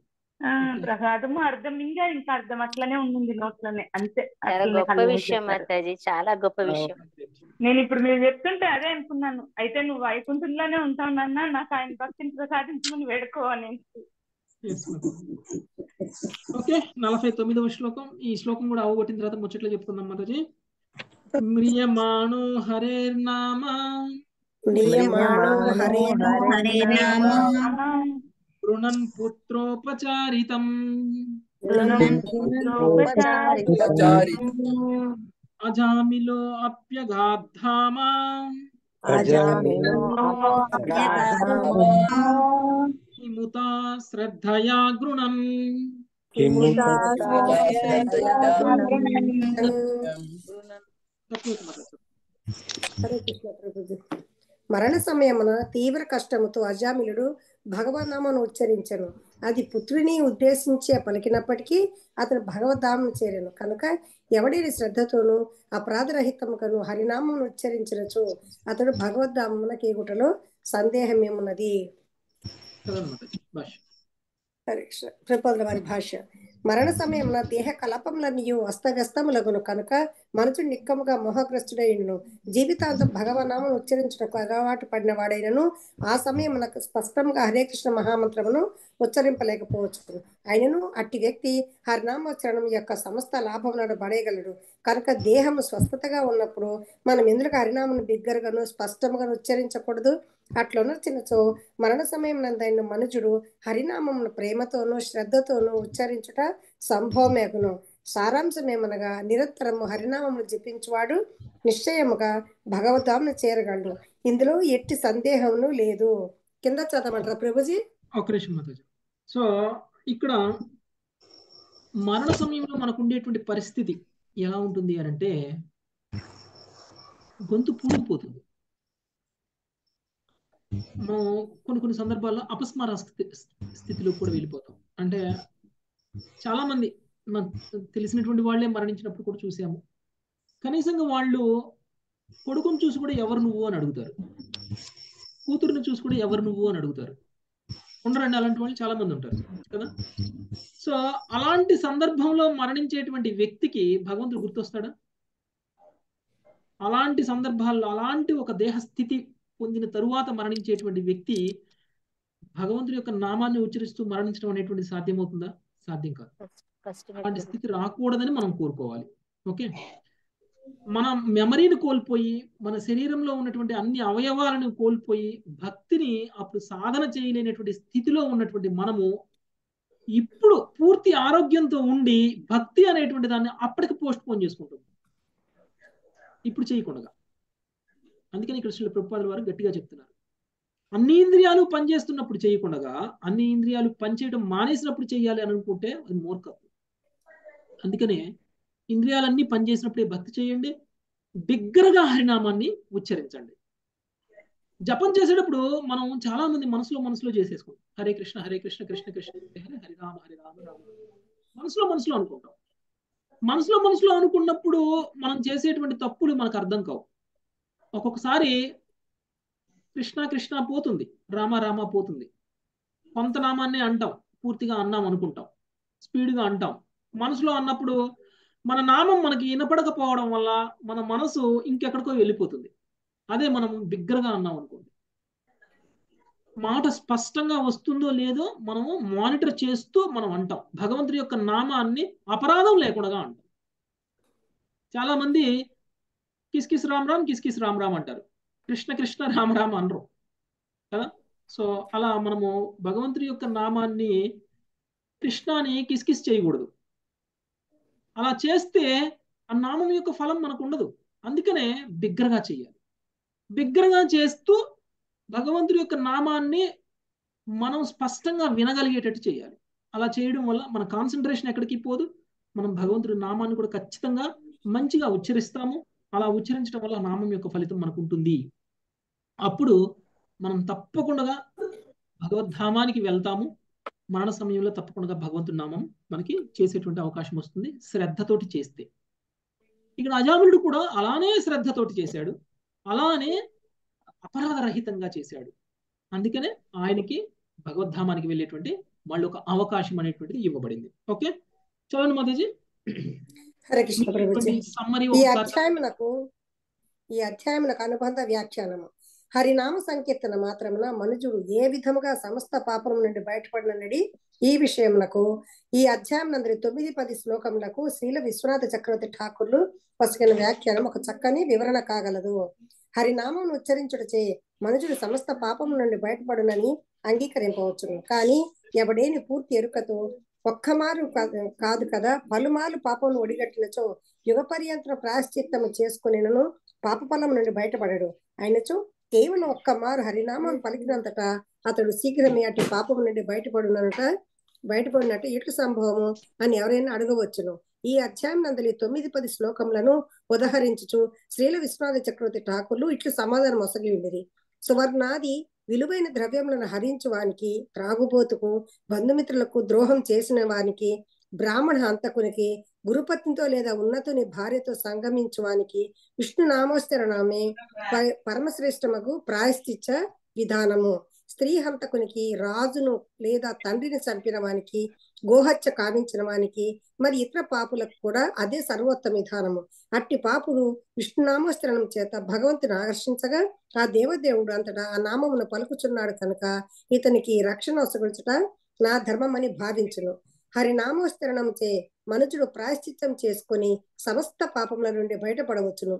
H: ఆ, ప్రసాదము అర్థం ఇంకా ఇంకా అర్థం అట్లనే ఉండింది నోట్లోనే అంతే
C: చాలా
H: అట్లనే
C: గొప్ప
H: కళ్ళు
C: విషయం
H: మూసేశారు
C: మాతాజీ చాలా గొప్ప విషయం
H: నేను ఇప్పుడు మీరు చెప్తుంటే అదే అనుకున్నాను అయితే నువ్వు వైకుంఠంలోనే ఉంటావు నాన్న నాకు ఆయన భక్తిని ప్రసాదించమని వేడుకో అని
A: Yes, మాతాజీ. ఓకే నలభై తొమ్మిదవ శ్లోకం ఈ శ్లోకం కూడా అవగొట్టిన తర్వాత ముచ్చట్లు చెప్పుకుందాం మాతాజీ మ్రియమాణో హరేర్నామ
K: ప్రియమాణో హరే
G: హరే నామ
A: గృణన్ పుత్రోపచారితం అజామిలో అప్యగాద్ధామా హిముతా శ్రద్ధయా గృణన్
K: హరే కృష్ణ ప్రభుజీ మరణ సమయమున తీవ్ర కష్టముతో అజామిలుడు భగవన్నామను ఉచ్చరించను అది పుత్రుని ఉద్దేశించే పలికినప్పటికీ అతడు భగవద్ధామను చేరను కనుక ఎవడిని శ్రద్ధతోనూ అపరాధరహితముకను హరినామమును ఉచ్చరించినచో అతడు భగవద్ధామమున కేగుటలో సందేహమేమున్నది
A: భాష
K: హరే కృష్ణ ప్రపోదల వారి భాష మరణ సమయమున దేహ కలపములన్నయు అస్తవ్యస్తములగును కనుక మనసు నిక్కముగా మోహగ్రస్తుడైనను జీవితాంతం భగవనామను ఉచ్చరించుటకు అలవాటు పడిన వాడైనను ఆ సమయమునకు స్పష్టంగా హరే కృష్ణ మహామంత్రమును ఉచ్చరింపలేకపోవచ్చు అయినను అట్టి వ్యక్తి హరినామోచ్చరణం యొక్క సమస్త లాభములను పడేయగలడు కనుక దేహము స్వస్థతగా ఉన్నప్పుడు మనం ఎందుకు హరినామను బిగ్గరగాను స్పష్టముగా ఉచ్చరించకూడదు అట్లొనర్చినచో మరణ సమయం నందైన మనుజుడు హరినామమును ప్రేమతోనూ శ్రద్ధతోనూ ఉచ్చరించుట సంభవమేగును సారాంశమేమనగా నిరంతరము హరినామమును జపించువాడు నిశ్చయముగా భగవద్ధామును చేరగలడు ఇందులో ఎట్టి సందేహమును లేదు కింద చదవమంటారా ప్రభుజీ
A: ఒక నిమిషం మాతాజీ సో ఇక్కడ మరణ సమయంలో మనకు ఉండేటువంటి పరిస్థితి ఎలా ఉంటుంది అని అంటే గొంతు పూడిపోతుంది మనం కొన్ని కొన్ని సందర్భాల్లో అపస్మార స్థితి స్థితిలో కూడా వెళ్ళిపోతాం అంటే చాలా మంది మనకు తెలిసినటువంటి వాళ్ళే మరణించినప్పుడు కూడా చూసాము కనీసంగా వాళ్ళు కొడుకుని చూసి కూడా ఎవరు నువ్వు అని అడుగుతారు కూతురుని చూసి కూడా ఎవరు నువ్వు అని అడుగుతారు ఉండరండి అలాంటి వాళ్ళు చాలా మంది ఉంటారు కదా సో అలాంటి సందర్భంలో మరణించేటువంటి వ్యక్తికి భగవంతుడు గుర్తొస్తాడా అలాంటి సందర్భాల్లో అలాంటి ఒక దేహ స్థితి పొందిన తరువాత మరణించేటువంటి వ్యక్తి భగవంతుడి యొక్క నామాన్ని ఉచ్చరిస్తూ మరణించడం అనేటువంటి సాధ్యమవుతుందా సాధ్యం కాదు అలాంటి స్థితి రాకూడదని మనం కోరుకోవాలి ఓకే మన మెమరీని కోల్పోయి మన శరీరంలో ఉన్నటువంటి అన్ని అవయవాలను కోల్పోయి భక్తిని అప్పుడు సాధన చేయలేనటువంటి స్థితిలో ఉన్నటువంటి మనము ఇప్పుడు పూర్తి ఆరోగ్యంతో ఉండి భక్తి అనేటువంటి దాన్ని అప్పటికి పోస్ట్ పోన్ చేసుకుంటాం ఇప్పుడు చేయకుండా అందుకని ఇక్కడ శ్రీ ప్రభుపాదుల వారు గట్టిగా చెప్తున్నారు అన్ని ఇంద్రియాలు పనిచేస్తున్నప్పుడు చేయకుండా అన్ని ఇంద్రియాలు పనిచేయడం మానేసినప్పుడు చేయాలి అని అనుకుంటే అది మూర్ఖత్వం అందుకనే ఇంద్రియాలన్నీ పనిచేసినప్పుడే భక్తి చేయండి బిగ్గరగా హరినామాన్ని ఉచ్చరించండి జపం చేసేటప్పుడు మనం చాలా మంది మనసులో మనసులో చేసేసుకుంటాం హరే కృష్ణ హరే కృష్ణ కృష్ణ కృష్ణ హరే హరి రామ హరి రామ రామ మనసులో మనసులో అనుకుంటాం మనసులో మనసులో అనుకున్నప్పుడు మనం చేసేటువంటి తప్పులు మనకు అర్థం కావు ఒక్కొక్కసారి కృష్ణ కృష్ణ పోతుంది రామ రామ పోతుంది కొంత నామాన్ని అంటాం పూర్తిగా అన్నాం అనుకుంటాం స్పీడ్గా అంటాం మనసులో అన్నప్పుడు మన నామం మనకి వినపడకపోవడం వల్ల మన మనసు ఇంకెక్కడికో వెళ్ళిపోతుంది అదే మనం బిగ్గరగా అన్నాం అనుకోండి మాట స్పష్టంగా వస్తుందో లేదో మనము మానిటర్ చేస్తూ మనం అంటాం భగవంతుడి యొక్క నామాన్ని అపరాధం లేకుండా అంటాం చాలా మంది కిస్ కిస్ రామ్ రామ్ కిస్ కిస్ రామ్ రామ్ అంటారు కృష్ణ కృష్ణ రామ రామ అనరు కదా సో అలా మనము భగవంతుడి యొక్క నామాన్ని కృష్ణాని కిస్ కిస్ చేయకూడదు అలా చేస్తే ఆ నామం యొక్క ఫలం మనకు ఉండదు అందుకనే బిగ్గరగా చేయాలి బిగ్గరగా చేస్తూ భగవంతుడి యొక్క నామాన్ని మనం స్పష్టంగా వినగలిగేటట్టు చేయాలి అలా చేయడం వల్ల మన కాన్సన్ట్రేషన్ ఎక్కడికి పోదు మనం భగవంతుడి నామాన్ని కూడా ఖచ్చితంగా మంచిగా ఉచ్చరిస్తాము అలా ఉచ్చరించడం వల్ల నామం యొక్క ఫలితం మనకు ఉంటుంది అప్పుడు మనం తప్పకుండా భగవద్ధామానికి వెళ్తాము మరణ సమయంలో తప్పకుండా భగవంతుడి నామం మనకి చేసేటువంటి అవకాశం వస్తుంది శ్రద్ధతోటి చేస్తే ఇక్కడ అజామిలుడు కూడా అలానే శ్రద్ధతోటి చేశాడు అలానే అపరాధరహితంగా చేశాడు అందుకనే ఆయనకి భగవద్ధామానికి వెళ్ళేటువంటి మళ్ళీ ఒక అవకాశం అనేటువంటిది ఇవ్వబడింది ఓకే చదవండి మాతాజీ
K: హరే కృష్ణ ప్రభుజీ
A: సమ్మరీ
K: ఈ
A: ఒకసారి
K: అధ్యాయమునకు ఈ అధ్యాయమునకు అనుబంధ వ్యాఖ్యానము హరినామ సంకీర్తన మాత్రమున మనుజుడు ఏ విధముగా సమస్త పాపం నుండి బయటపడినది ఈ విషయమునకు ఈ అధ్యాయం నందరి తొమ్మిది పది శ్లోకములకు శ్రీల విశ్వనాథ చక్రవర్తి ఠాకూర్లు పసిగిన వ్యాఖ్యానం ఒక చక్కని వివరణ కాగలదు హరినామం ఉచ్చరించుటచే మనుషుడు సమస్త పాపం నుండి బయటపడునని అంగీకరింపవచ్చును కానీ ఎవడేని పూర్తి ఎరుకతో ఒక్కమారు కా- కాదు కదా పలుమార్లు పాపం ఒడిగట్టినచో యుగ పర్యంతర ప్రాయశ్చిత్తము చేసుకునేనను పాప ఫలం నుండి బయటపడడు అయినచో కేవలం ఒక్క మారు హరినామం పలికినంతట అతడు శీఘ్రమే అటు పాపం నుండి బయటపడునట బయటపడినట్టు ఇటు సంభవము అని ఎవరైనా అడగవచ్చును ఈ అధ్యాయం నందలి తొమ్మిది పది శ్లోకములను ఉదహరించుచు శ్రీల విశ్వనాథ చక్రవర్తి ఠాకూర్లు ఇట్లు సమాధానం మొసగి ఉండిరి సువర్ణాది విలువైన ద్రవ్యములను హరించు వానికి త్రాగుబోతుకు బంధుమిత్రులకు ద్రోహం చేసిన వానికి బ్రాహ్మణ హంతకునికి గురుపత్నితో లేదా ఉన్నతుని భార్యతో సంగమించు వానికి విష్ణు నామోస్తరణమే ప- పరమశ్రేష్టమగు ప్రాయశ్చిచ్చ విధానము స్త్రీ హంతకునికి రాజును లేదా తండ్రిని చంపిన వానికి గోహత్య కావించిన వానికి మరి ఇతర పాపులకు కూడా అదే సర్వోత్తమ విధానము అట్టి పాపుడు విష్ణునామోస్తరణం చేత భగవంతుని ఆకర్షించగా ఆ దేవదేవుడు అంతటా ఆ నామమును పలుకుచున్నాడు కనుక ఇతనికి రక్షణ వసగుల్చుట నా ధర్మం అని భావించును హరినామోస్తరణం చే మనుషుడు ప్రాయశ్చిత్తం చేసుకొని సమస్త పాపముల నుండి బయటపడవచ్చును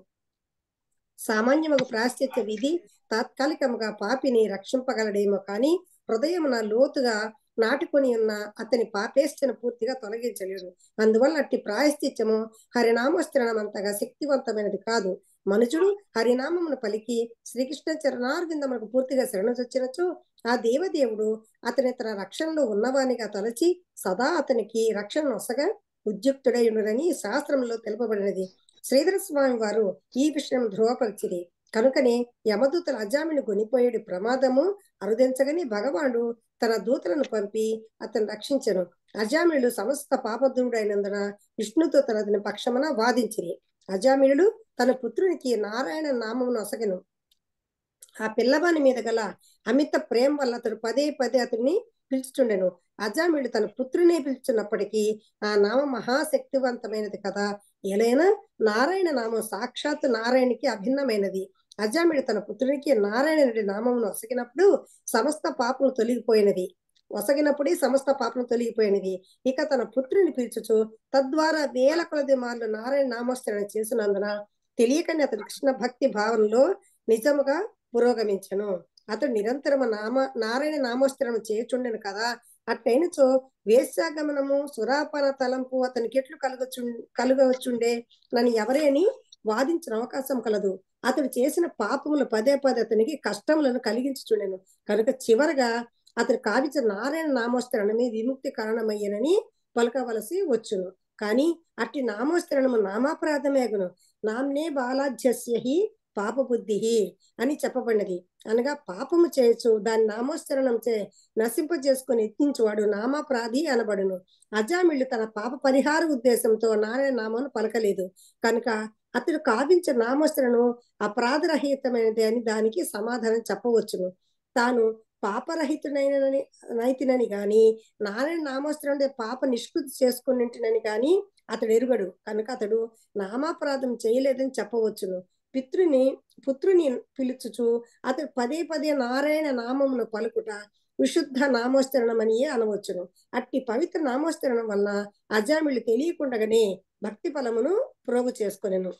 K: సామాన్యముగా ప్రాశ్చిత్య విధి తాత్కాలికముగా పాపిని రక్షింపగలడేమో కానీ హృదయమున లోతుగా నాటుకొని ఉన్న అతని పాపేష్టను పూర్తిగా తొలగించలేడు అందువల్ల అట్టి ప్రాయశ్చిత్యము హరినామోస్తరణం అంతగా శక్తివంతమైనది కాదు మనుషుడు హరినామమును పలికి శ్రీకృష్ణ చరణార్విందములకు పూర్తిగా శరణొచ్చినచో ఆ దేవదేవుడు అతని తన రక్షణలో ఉన్నవానిగా తలచి సదా అతనికి రక్షణ నొసగా ఉద్యుక్తుడై ఉండునని శాస్త్రంలో తెలుపబడినది శ్రీధర స్వామి వారు ఈ విషయం ధృవపరిచిరి కనుకనే యమదూతల అజామిని కొనిపోయేడు ప్రమాదము అరుదించగని భగవానుడు తన దూతలను పంపి అతను రక్షించను అజామినుడు సమస్త పాపదూడైనందున విష్ణుతో తనదని పక్షమున వాదించిరి అజామినుడు తన పుత్రునికి నారాయణ నామమును ఒసగను ఆ పిల్లవాని మీద గల అమిత ప్రేమ వల్ల అతడు పదే పదే అతడిని పిలుచుచుండెను అజామిడు తన పుత్రునే పిలుచున్నప్పటికీ ఆ నామం మహాశక్తివంతమైనది కదా ఎలైనా నారాయణ నామం సాక్షాత్ నారాయణకి అభిన్నమైనది అజామిడు తన పుత్రునికి నారాయణుడి నామమును ఒసగినప్పుడు సమస్త పాపము తొలగిపోయినది ఒసగినప్పుడే సమస్త పాపం తొలగిపోయినది ఇక తన పుత్రుని పిలుచుచు తద్వారా వేల కొలది మార్లు నారాయణ నామోస్తరణ చేసినందున తెలియకని అతడు కృష్ణ భక్తి భావనలో నిజముగా పురోగమించను అతడు నిరంతరము నామ నారాయణ నామోస్తరణ చేయుచుండెను కదా అట్టయినచో వేశ్యాగమనము సురాపాన తలంపు అతనికి ఎట్లు కలుగచు కలుగవచ్చుండే నన్ను ఎవరేని వాదించిన అవకాశం కలదు అతడు చేసిన పాపములు పదే పదే అతనికి కష్టములను కలిగించుచుండెను కనుక చివరగా అతడు కావించిన నారాయణ నామోస్తరణమే విముక్తి కారణమయ్యనని పలకవలసి వచ్చును కానీ అట్టి నామోస్తరణము నామాపరాధమేగును నామ్నే బాలాధ్యస్య హి పాప బుద్ధి అని చెప్పబడినది అనగా పాపము చేయొచ్చు దాని నామోస్తరణం చే నశింపజేసుకుని ఎత్తించువాడు నామాపరాధి అనబడును అజామిళ్ళు తన పాప పరిహార ఉద్దేశంతో నారాయణ నామను పలకలేదు కనుక అతడు కావించిన నామోస్తరణను అపరాధరహితమైనది అని దానికి సమాధానం చెప్పవచ్చును తాను పాపరహితుడైనని నైతినని గాని నారాయణ నామోస్తరం పాప నిష్కృతి చేసుకునింటినని గాని అతడు ఎరుగడు కనుక అతడు నామాపరాధం చేయలేదని చెప్పవచ్చును పితృని పుత్రుని పిలుచుచు అతడు పదే పదే నారాయణ నామమును పలుకుట విశుద్ధ నామోస్తరణమని అనవచ్చును అట్టి పవిత్ర నామోస్తరణం వలన అజామిళ్ళు తెలియకుండగానే భక్తి ఫలమును ప్రోగు చేసుకొనెను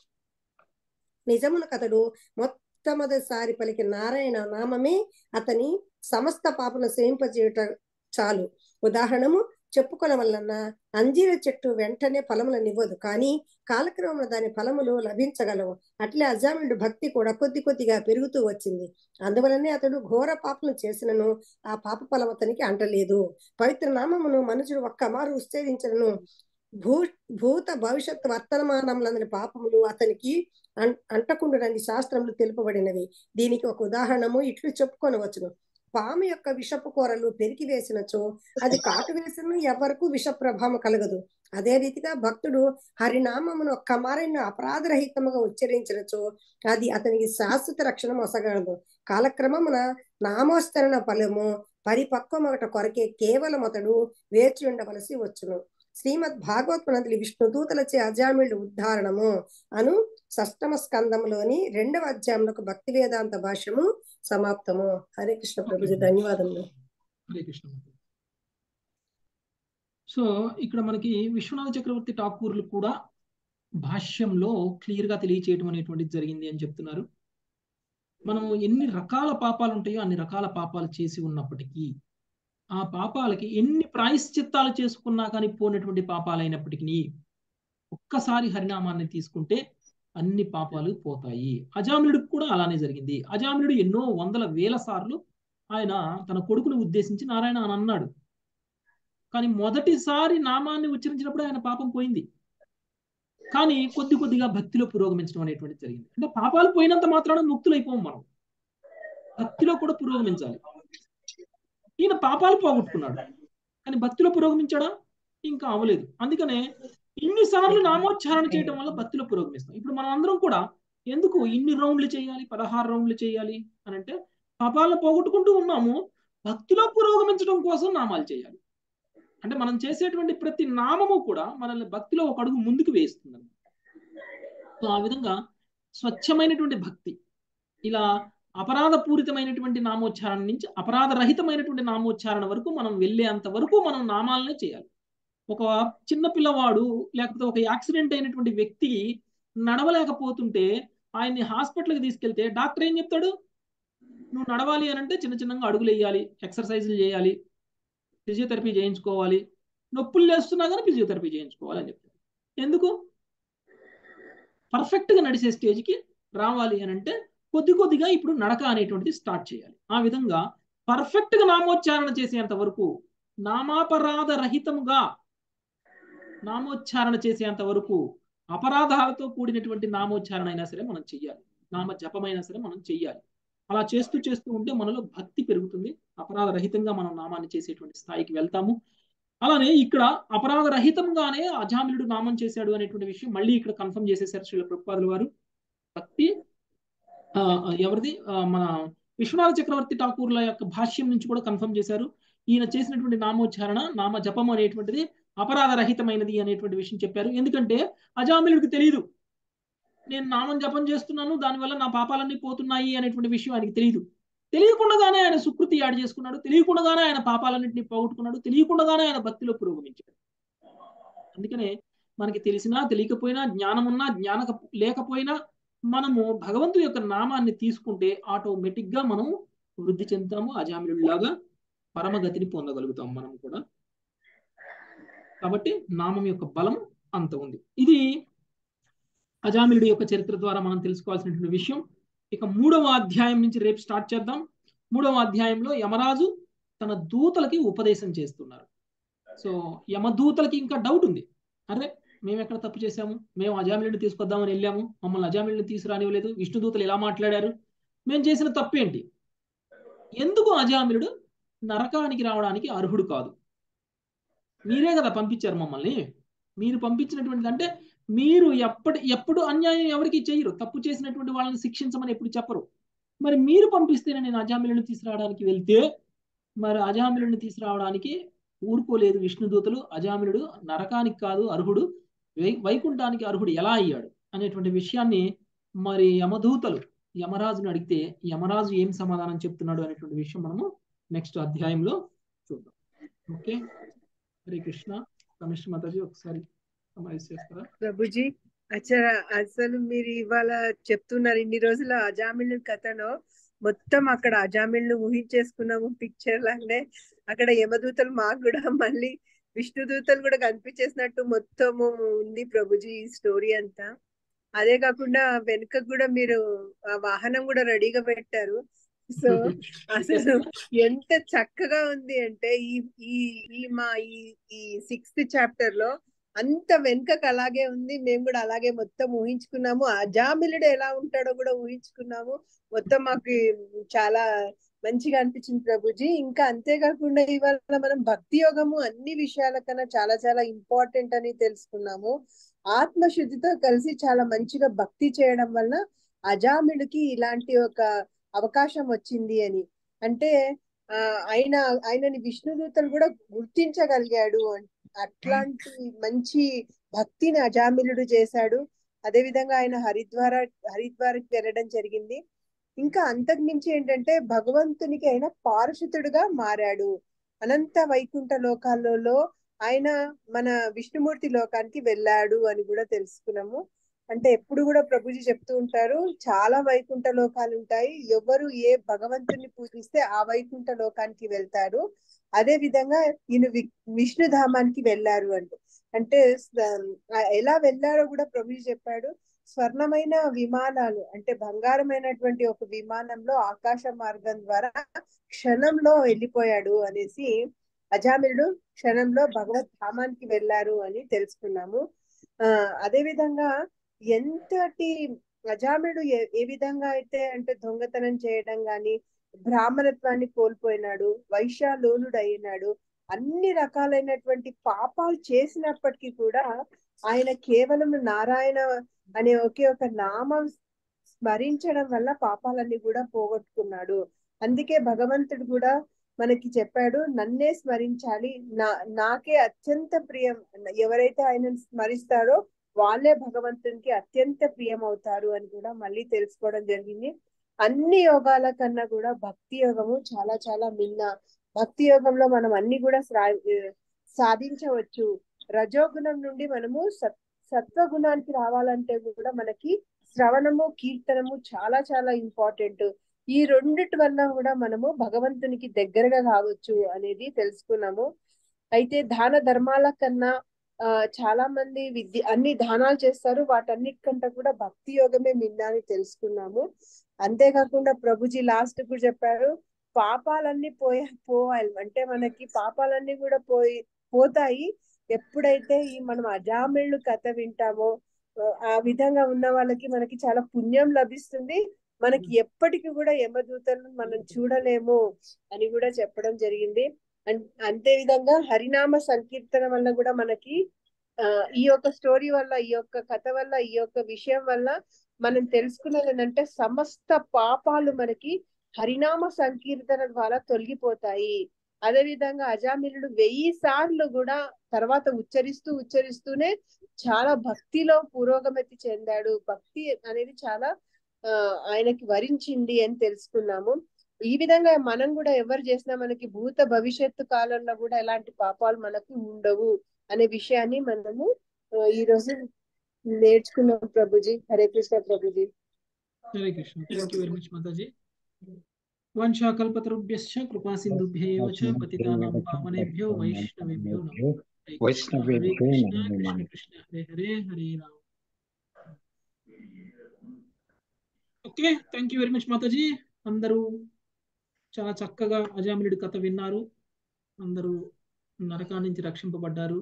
K: నిజమునకు అతడు మొట్టమొదటిసారి పలికిన నారాయణ నామమే అతని సమస్త పాపను సేయింపజేయుట చాలు ఉదాహరణము చెప్పుకొన వలన అంజీర చెట్టు వెంటనే ఫలములను ఇవ్వదు కానీ కాలక్రమంలో దాని ఫలములు లభించగలవు అట్లే అజామినుడు భక్తి కూడా కొద్ది కొద్దిగా పెరుగుతూ వచ్చింది అందువలనే అతడు ఘోర పాపను చేసినను ఆ పాప ఫలం అతనికి అంటలేదు పవిత్ర నామమును మనుషుడు ఒక్క మారు ఉచ్ఛేదించను భూ భూత భవిష్యత్ వర్తమానములందరి పాపములు అతనికి అం అంటకుండునని శాస్త్రములు తెలుపబడినవి దీనికి ఒక ఉదాహరణము ఇట్లు చెప్పుకొనవచ్చును పాము యొక్క విషపు కూరలు పెరికి వేసినచో అది కాటు వేసిన ఎవరకు విష ప్రభావం కలగదు అదే రీతిగా భక్తుడు హరినామమును ఒక్క మారైన అపరాధరహితముగా ఉచ్చరించినచో అది అతనికి శాశ్వత రక్షణ మొసగలదు కాలక్రమమున నామోస్తరణ ఫలము పరిపక్వమగట కొరకే కేవలం అతడు వేచి ఉండవలసి వచ్చును శ్రీమద్ భాగవత్మనందులు విష్ణుదూతలచే అజామిళుడు ఉద్ధారణము అను షష్టమ స్కందములోని రెండవ అధ్యాయంలో భక్తి వేదాంత భాష్యము సమాప్తము హరే కృష్ణ ప్రభుజీ ధన్యవాదములు
A: హరే కృష్ణ సో ఇక్కడ మనకి విశ్వనాథ చక్రవర్తి ఠాకూర్లు కూడా భాష్యంలో క్లియర్ గా తెలియచేయటం అనేటువంటిది జరిగింది అని చెప్తున్నారు మనం ఎన్ని రకాల పాపాలు ఉంటాయో అన్ని రకాల పాపాలు చేసి ఉన్నప్పటికీ ఆ పాపాలకి ఎన్ని ప్రాయశ్చిత్తాలు చేసుకున్నా కానీ పోయినటువంటి పాపాలైనప్పటికీ ఒక్కసారి హరినామాన్ని తీసుకుంటే అన్ని పాపాలు పోతాయి అజామిలుడికి కూడా అలానే జరిగింది అజామిలుడు ఎన్నో వందల వేల సార్లు ఆయన తన కొడుకును ఉద్దేశించి నారాయణ అని అన్నాడు కానీ మొదటిసారి నామాన్ని ఉచ్చరించినప్పుడు ఆయన పాపం పోయింది కానీ కొద్ది కొద్దిగా భక్తిలో పురోగమించడం అనేటువంటిది జరిగింది అంటే పాపాలు పోయినంత మాత్రాన ముక్తులైపోం మనం భక్తిలో కూడా పురోగమించాలి ఈయన పాపాలు పోగొట్టుకున్నాడు కానీ భక్తిలో పురోగమించాడా ఇంకా అవలేదు అందుకనే ఇన్నిసార్లు నామోచ్చారణ చేయడం వల్ల భక్తిలో పురోగమిస్తాం ఇప్పుడు మనం అందరం కూడా ఎందుకు ఇన్ని రౌండ్లు చేయాలి పదహారు రౌండ్లు చేయాలి అని అంటే పాపాలను పోగొట్టుకుంటూ ఉన్నాము భక్తిలో పురోగమించడం కోసం నామాలు చేయాలి అంటే మనం చేసేటువంటి ప్రతి నామము కూడా మనల్ని భక్తిలో ఒక అడుగు ముందుకు వేస్తుంది సో ఆ విధంగా స్వచ్ఛమైనటువంటి భక్తి ఇలా అపరాధ పూరితమైనటువంటి నామోచ్చారణ నుంచి అపరాధ రహితమైనటువంటి నామోచ్చారణ వరకు మనం వెళ్ళేంత వరకు మనం నామాలనే చేయాలి ఒక చిన్న పిల్లవాడు లేకపోతే ఒక యాక్సిడెంట్ అయినటువంటి వ్యక్తి నడవలేకపోతుంటే ఆయన్ని హాస్పిటల్కి తీసుకెళ్తే డాక్టర్ ఏం చెప్తాడు నువ్వు నడవాలి అని అంటే చిన్న చిన్నగా అడుగులు వేయాలి ఎక్సర్సైజులు చేయాలి ఫిజియోథెరపీ చేయించుకోవాలి నొప్పులు లేస్తున్నా కానీ ఫిజియోథెరపీ చేయించుకోవాలి అని చెప్తాడు ఎందుకు పర్ఫెక్ట్గా నడిచే స్టేజ్కి రావాలి అని అంటే కొద్ది కొద్దిగా ఇప్పుడు నడక అనేటువంటిది స్టార్ట్ చేయాలి ఆ విధంగా పర్ఫెక్ట్గా నామోచ్చారణ చేసేంత వరకు నామాపరాధ రహితముగా నామోచ్చారణ చేసేంత వరకు అపరాధాలతో కూడినటువంటి నామోచ్చారణ అయినా సరే మనం చెయ్యాలి నామ జపమైనా సరే మనం చెయ్యాలి అలా చేస్తూ చేస్తూ ఉంటే మనలో భక్తి పెరుగుతుంది అపరాధ రహితంగా మనం నామాన్ని చేసేటువంటి స్థాయికి వెళ్తాము అలానే ఇక్కడ అపరాధ రహితంగానే అజామిలుడు నామం చేశాడు అనేటువంటి విషయం మళ్ళీ ఇక్కడ కన్ఫర్మ్ చేసేసారు శ్రీల ప్రభుపాదుల వారు భక్తి ఎవరిది మన విశ్వనాథ చక్రవర్తి ఠాకూర్ల యొక్క భాష్యం నుంచి కూడా కన్ఫర్మ్ చేశారు ఈయన చేసినటువంటి నామోచ్చారణ నామ జపం అనేటువంటిది అపరాధ రహితమైనది అనేటువంటి విషయం చెప్పారు ఎందుకంటే అజామిలుడికి తెలియదు నేను నామం జపం చేస్తున్నాను దానివల్ల నా పాపాలన్నీ పోతున్నాయి అనేటువంటి విషయం ఆయనకి తెలియదు తెలియకుండానే ఆయన సుకృతి యాడ్ చేసుకున్నాడు తెలియకుండానే ఆయన పాపాలన్నింటినీ పోగొట్టుకున్నాడు తెలియకుండానే ఆయన భక్తిలో పురోగమించాడు అందుకనే మనకి తెలిసినా తెలియకపోయినా జ్ఞానం ఉన్నా జ్ఞానక లేకపోయినా మనము భగవంతుడి యొక్క నామాన్ని తీసుకుంటే ఆటోమేటిక్ గా మనం వృద్ధి చెందుతాము అజామిలుడిలాగా పరమగతిని పొందగలుగుతాం మనం కూడా కాబట్టి నామం యొక్క బలం అంత ఉంది ఇది అజామిలుడి యొక్క చరిత్ర ద్వారా మనం తెలుసుకోవాల్సినటువంటి విషయం ఇక మూడవ అధ్యాయం నుంచి రేపు స్టార్ట్ చేద్దాం మూడవ అధ్యాయంలో యమరాజు తన దూతలకి ఉపదేశం చేస్తున్నారు సో యమదూతలకి ఇంకా డౌట్ ఉంది అరే మేము ఎక్కడ తప్పు చేశాము మేము అజామిలుడిని తీసుకొద్దామని వెళ్ళాము మమ్మల్ని అజామిలుడిని తీసుకురానివ్వలేదు విష్ణుదూతలు ఎలా మాట్లాడారు మేము చేసిన తప్పేంటి ఎందుకు అజామిలుడు నరకానికి రావడానికి అర్హుడు కాదు మీరే కదా పంపించారు మమ్మల్ని మీరు పంపించినటువంటి అంటే మీరు ఎప్పటి ఎప్పుడు అన్యాయం ఎవరికి చేయరు తప్పు చేసినటువంటి వాళ్ళని శిక్షించమని ఎప్పుడు చెప్పరు మరి మీరు పంపిస్తేనే నేను అజామిలను తీసుకురావడానికి వెళ్తే మరి అజామిలుని తీసుకురావడానికి ఊరుకోలేదు విష్ణుదూతలు అజామిలుడు నరకానికి కాదు అర్హుడు వైకుంఠానికి అర్హుడు ఎలా అయ్యాడు అనేటువంటి విషయాన్ని మరి యమదూతలు యమరాజుని అడిగితే యమరాజు ఏం సమాధానం చెప్తున్నాడు అనేటువంటి విషయం మనము నెక్స్ట్ అధ్యాయంలో చూద్దాం ఓకే హరే కృష్ణ కమిషన్ మాతాజీ ఒకసారి సమరైజ్ చేస్తారా
I: ప్రభుజీ అచ్చా అసలు మీరు ఇవాళ చెప్తున్నారు ఇన్ని రోజుల అజామిల్ కథను మొత్తం అక్కడ అజామిల్ను ఊహించేసుకున్నాము పిక్చర్ లాగానే అక్కడ యమదూతలు మాకు కూడా మళ్ళీ విష్ణుదూతలు కూడా కనిపించేసినట్టు మొత్తము ఉంది ప్రభుజీ ఈ స్టోరీ అంతా అదే కాకుండా వెనుక కూడా మీరు ఆ వాహనం కూడా రెడీగా పెట్టారు సో అసలు ఎంత చక్కగా ఉంది అంటే ఈ ఈ ఈ మా ఈ ఈ సిక్స్త్ చాప్టర్ లో అంత వెనుకకు అలాగే ఉంది మేము కూడా అలాగే మొత్తం ఊహించుకున్నాము అజామిలుడు ఎలా ఉంటాడో కూడా ఊహించుకున్నాము మొత్తం మాకు చాలా మంచిగా అనిపించింది ప్రభుజీ ఇంకా అంతేకాకుండా ఇవాళ మనం భక్తి యోగము అన్ని విషయాల కన్నా చాలా చాలా ఇంపార్టెంట్ అని తెలుసుకున్నాము ఆత్మశుద్ధితో కలిసి చాలా మంచిగా భక్తి చేయడం వల్ల అజామిళుకి ఇలాంటి ఒక అవకాశం వచ్చింది అని అంటే ఆ ఆయన ఆయనని విష్ణుదూతలు కూడా గుర్తించగలిగాడు అన్- అట్లాంటి మంచి భక్తిని అజామిలుడు చేశాడు అదే విధంగా ఆయన హరిద్వార హరిద్వార్కి వెళ్ళడం జరిగింది ఇంకా అంతకు మించి ఏంటంటే భగవంతునికి ఆయన పారిశుద్ధుడుగా మారాడు అనంత వైకుంఠ లోకాలలో ఆయన మన విష్ణుమూర్తి లోకానికి వెళ్ళాడు అని కూడా తెలుసుకున్నాము అంటే ఎప్పుడు కూడా ప్రభుజీ చెప్తూ ఉంటారు చాలా వైకుంఠ లోకాలు ఉంటాయి ఎవరు ఏ భగవంతుని పూజిస్తే ఆ వైకుంఠ లోకానికి వెళ్తారు అదే విధంగా ఈయన వి- విష్ణుధామానికి వెళ్ళారు అంటే అంటే స- ఆ ఎలా వెళ్ళారో కూడా ప్రభుజీ చెప్పాడు స్వర్ణమైన విమానాలు అంటే బంగారమైనటువంటి ఒక విమానంలో ఆకాశ మార్గం ద్వారా క్షణంలో వెళ్ళిపోయాడు అనేసి అజామిలుడు క్షణంలో భగవత్ ధామానికి వెళ్ళారు అని తెలుసుకున్నాము ఆ అదే విధంగా ఎంతటి అజామిడు ఏ ఏ విధంగా అయితే అంటే దొంగతనం చేయడం గాని బ్రాహ్మణత్వాన్ని కోల్పోయినాడు వైశాలోనుడు అయినాడు అన్ని రకాలైనటువంటి పాపాలు చేసినప్పటికీ కూడా ఆయన కేవలం నారాయణ అనే ఒకే ఒక నామం స్మరించడం వల్ల పాపాలన్నీ కూడా పోగొట్టుకున్నాడు అందుకే భగవంతుడు కూడా మనకి చెప్పాడు నన్నే స్మరించాలి నా నాకే అత్యంత ప్రియం ఎవరైతే ఆయనను స్మరిస్తారో వాళ్ళే భగవంతునికి అత్యంత ప్రియం అవుతారు అని కూడా మళ్ళీ తెలుసుకోవడం జరిగింది అన్ని యోగాల కన్నా కూడా భక్తి యోగము చాలా చాలా మిన్న భక్తి యోగంలో మనం అన్ని కూడా సా- సాధించవచ్చు రజోగుణం నుండి మనము సత్ సత్వగుణానికి రావాలంటే కూడా మనకి శ్రవణము కీర్తనము చాలా చాలా ఇంపార్టెంట్ ఈ రెండిటి వల్ల కూడా మనము భగవంతునికి దగ్గరగా కావచ్చు అనేది తెలుసుకున్నాము అయితే దాన ధర్మాల కన్నా ఆ చాలా మంది విద్య అన్ని దానాలు చేస్తారు వాటన్నిటికంటే కూడా భక్తి యోగమే మిన్న అని తెలుసుకున్నాము అంతేకాకుండా ప్రభుజీ లాస్ట్ కూడా చెప్పారు పాపాలన్నీ పోయే పోవాలి అంటే మనకి పాపాలన్నీ కూడా పోయి పోతాయి ఎప్పుడైతే ఈ మనం అజామిళ్ళు కథ వింటామో ఆ, ఆ విధంగా ఉన్న వాళ్ళకి మనకి చాలా పుణ్యం లభిస్తుంది మనకి ఎప్పటికి కూడా యమదూతలను మనం చూడలేము అని కూడా చెప్పడం జరిగింది అన్- అంతే విధంగా హరినామ సంకీర్తన వల్ల కూడా మనకి ఆ ఈ యొక్క స్టోరీ వల్ల ఈ యొక్క కథ వల్ల ఈ యొక్క విషయం వల్ల మనం తెలుసుకున్నది ఏంటంటే సమస్త పాపాలు మనకి హరినామ సంకీర్తన ద్వారా తొలగిపోతాయి అదే విధంగా అజామిలుడు వెయ్యి సార్లు కూడా తర్వాత ఉచ్చరిస్తూ ఉచ్చరిస్తూనే చాలా భక్తిలో పురోగమతి చెందాడు భక్తి అనేది చాలా ఆ ఆయనకి వరించింది అని తెలుసుకున్నాము ఈ విధంగా మనం కూడా ఎవరు చేసినా మనకి భూత భవిష్యత్తు కాలంలో కూడా ఎలాంటి పాపాలు మనకు ఉండవు అనే విషయాన్ని మనము ఆ, ఈ రోజు నేర్చుకున్నాం ప్రభుజీ హరే కృష్ణ ప్రభుజీ
A: Hare Krishna thank you very much మాతాజీ వంశాకల్పతరుభ్యశ్చ కృపా సింధుభ్య ఏవ చ పతితానాం పావనేభ్యో వైష్ణవేభ్యో నమః హరే కృష్ణ హరే
J: వైష్ణవేభ్యో
A: కృష్ణ
J: నమో
A: కృష్ణ
J: నమః
A: Krishna Hare Hare Hare Rama okay thank you very much మాతాజీ అందరూ చాలా చక్కగా అజామిలుడి కథ విన్నారు అందరూ నరకా నుంచి రక్షింపబడ్డారు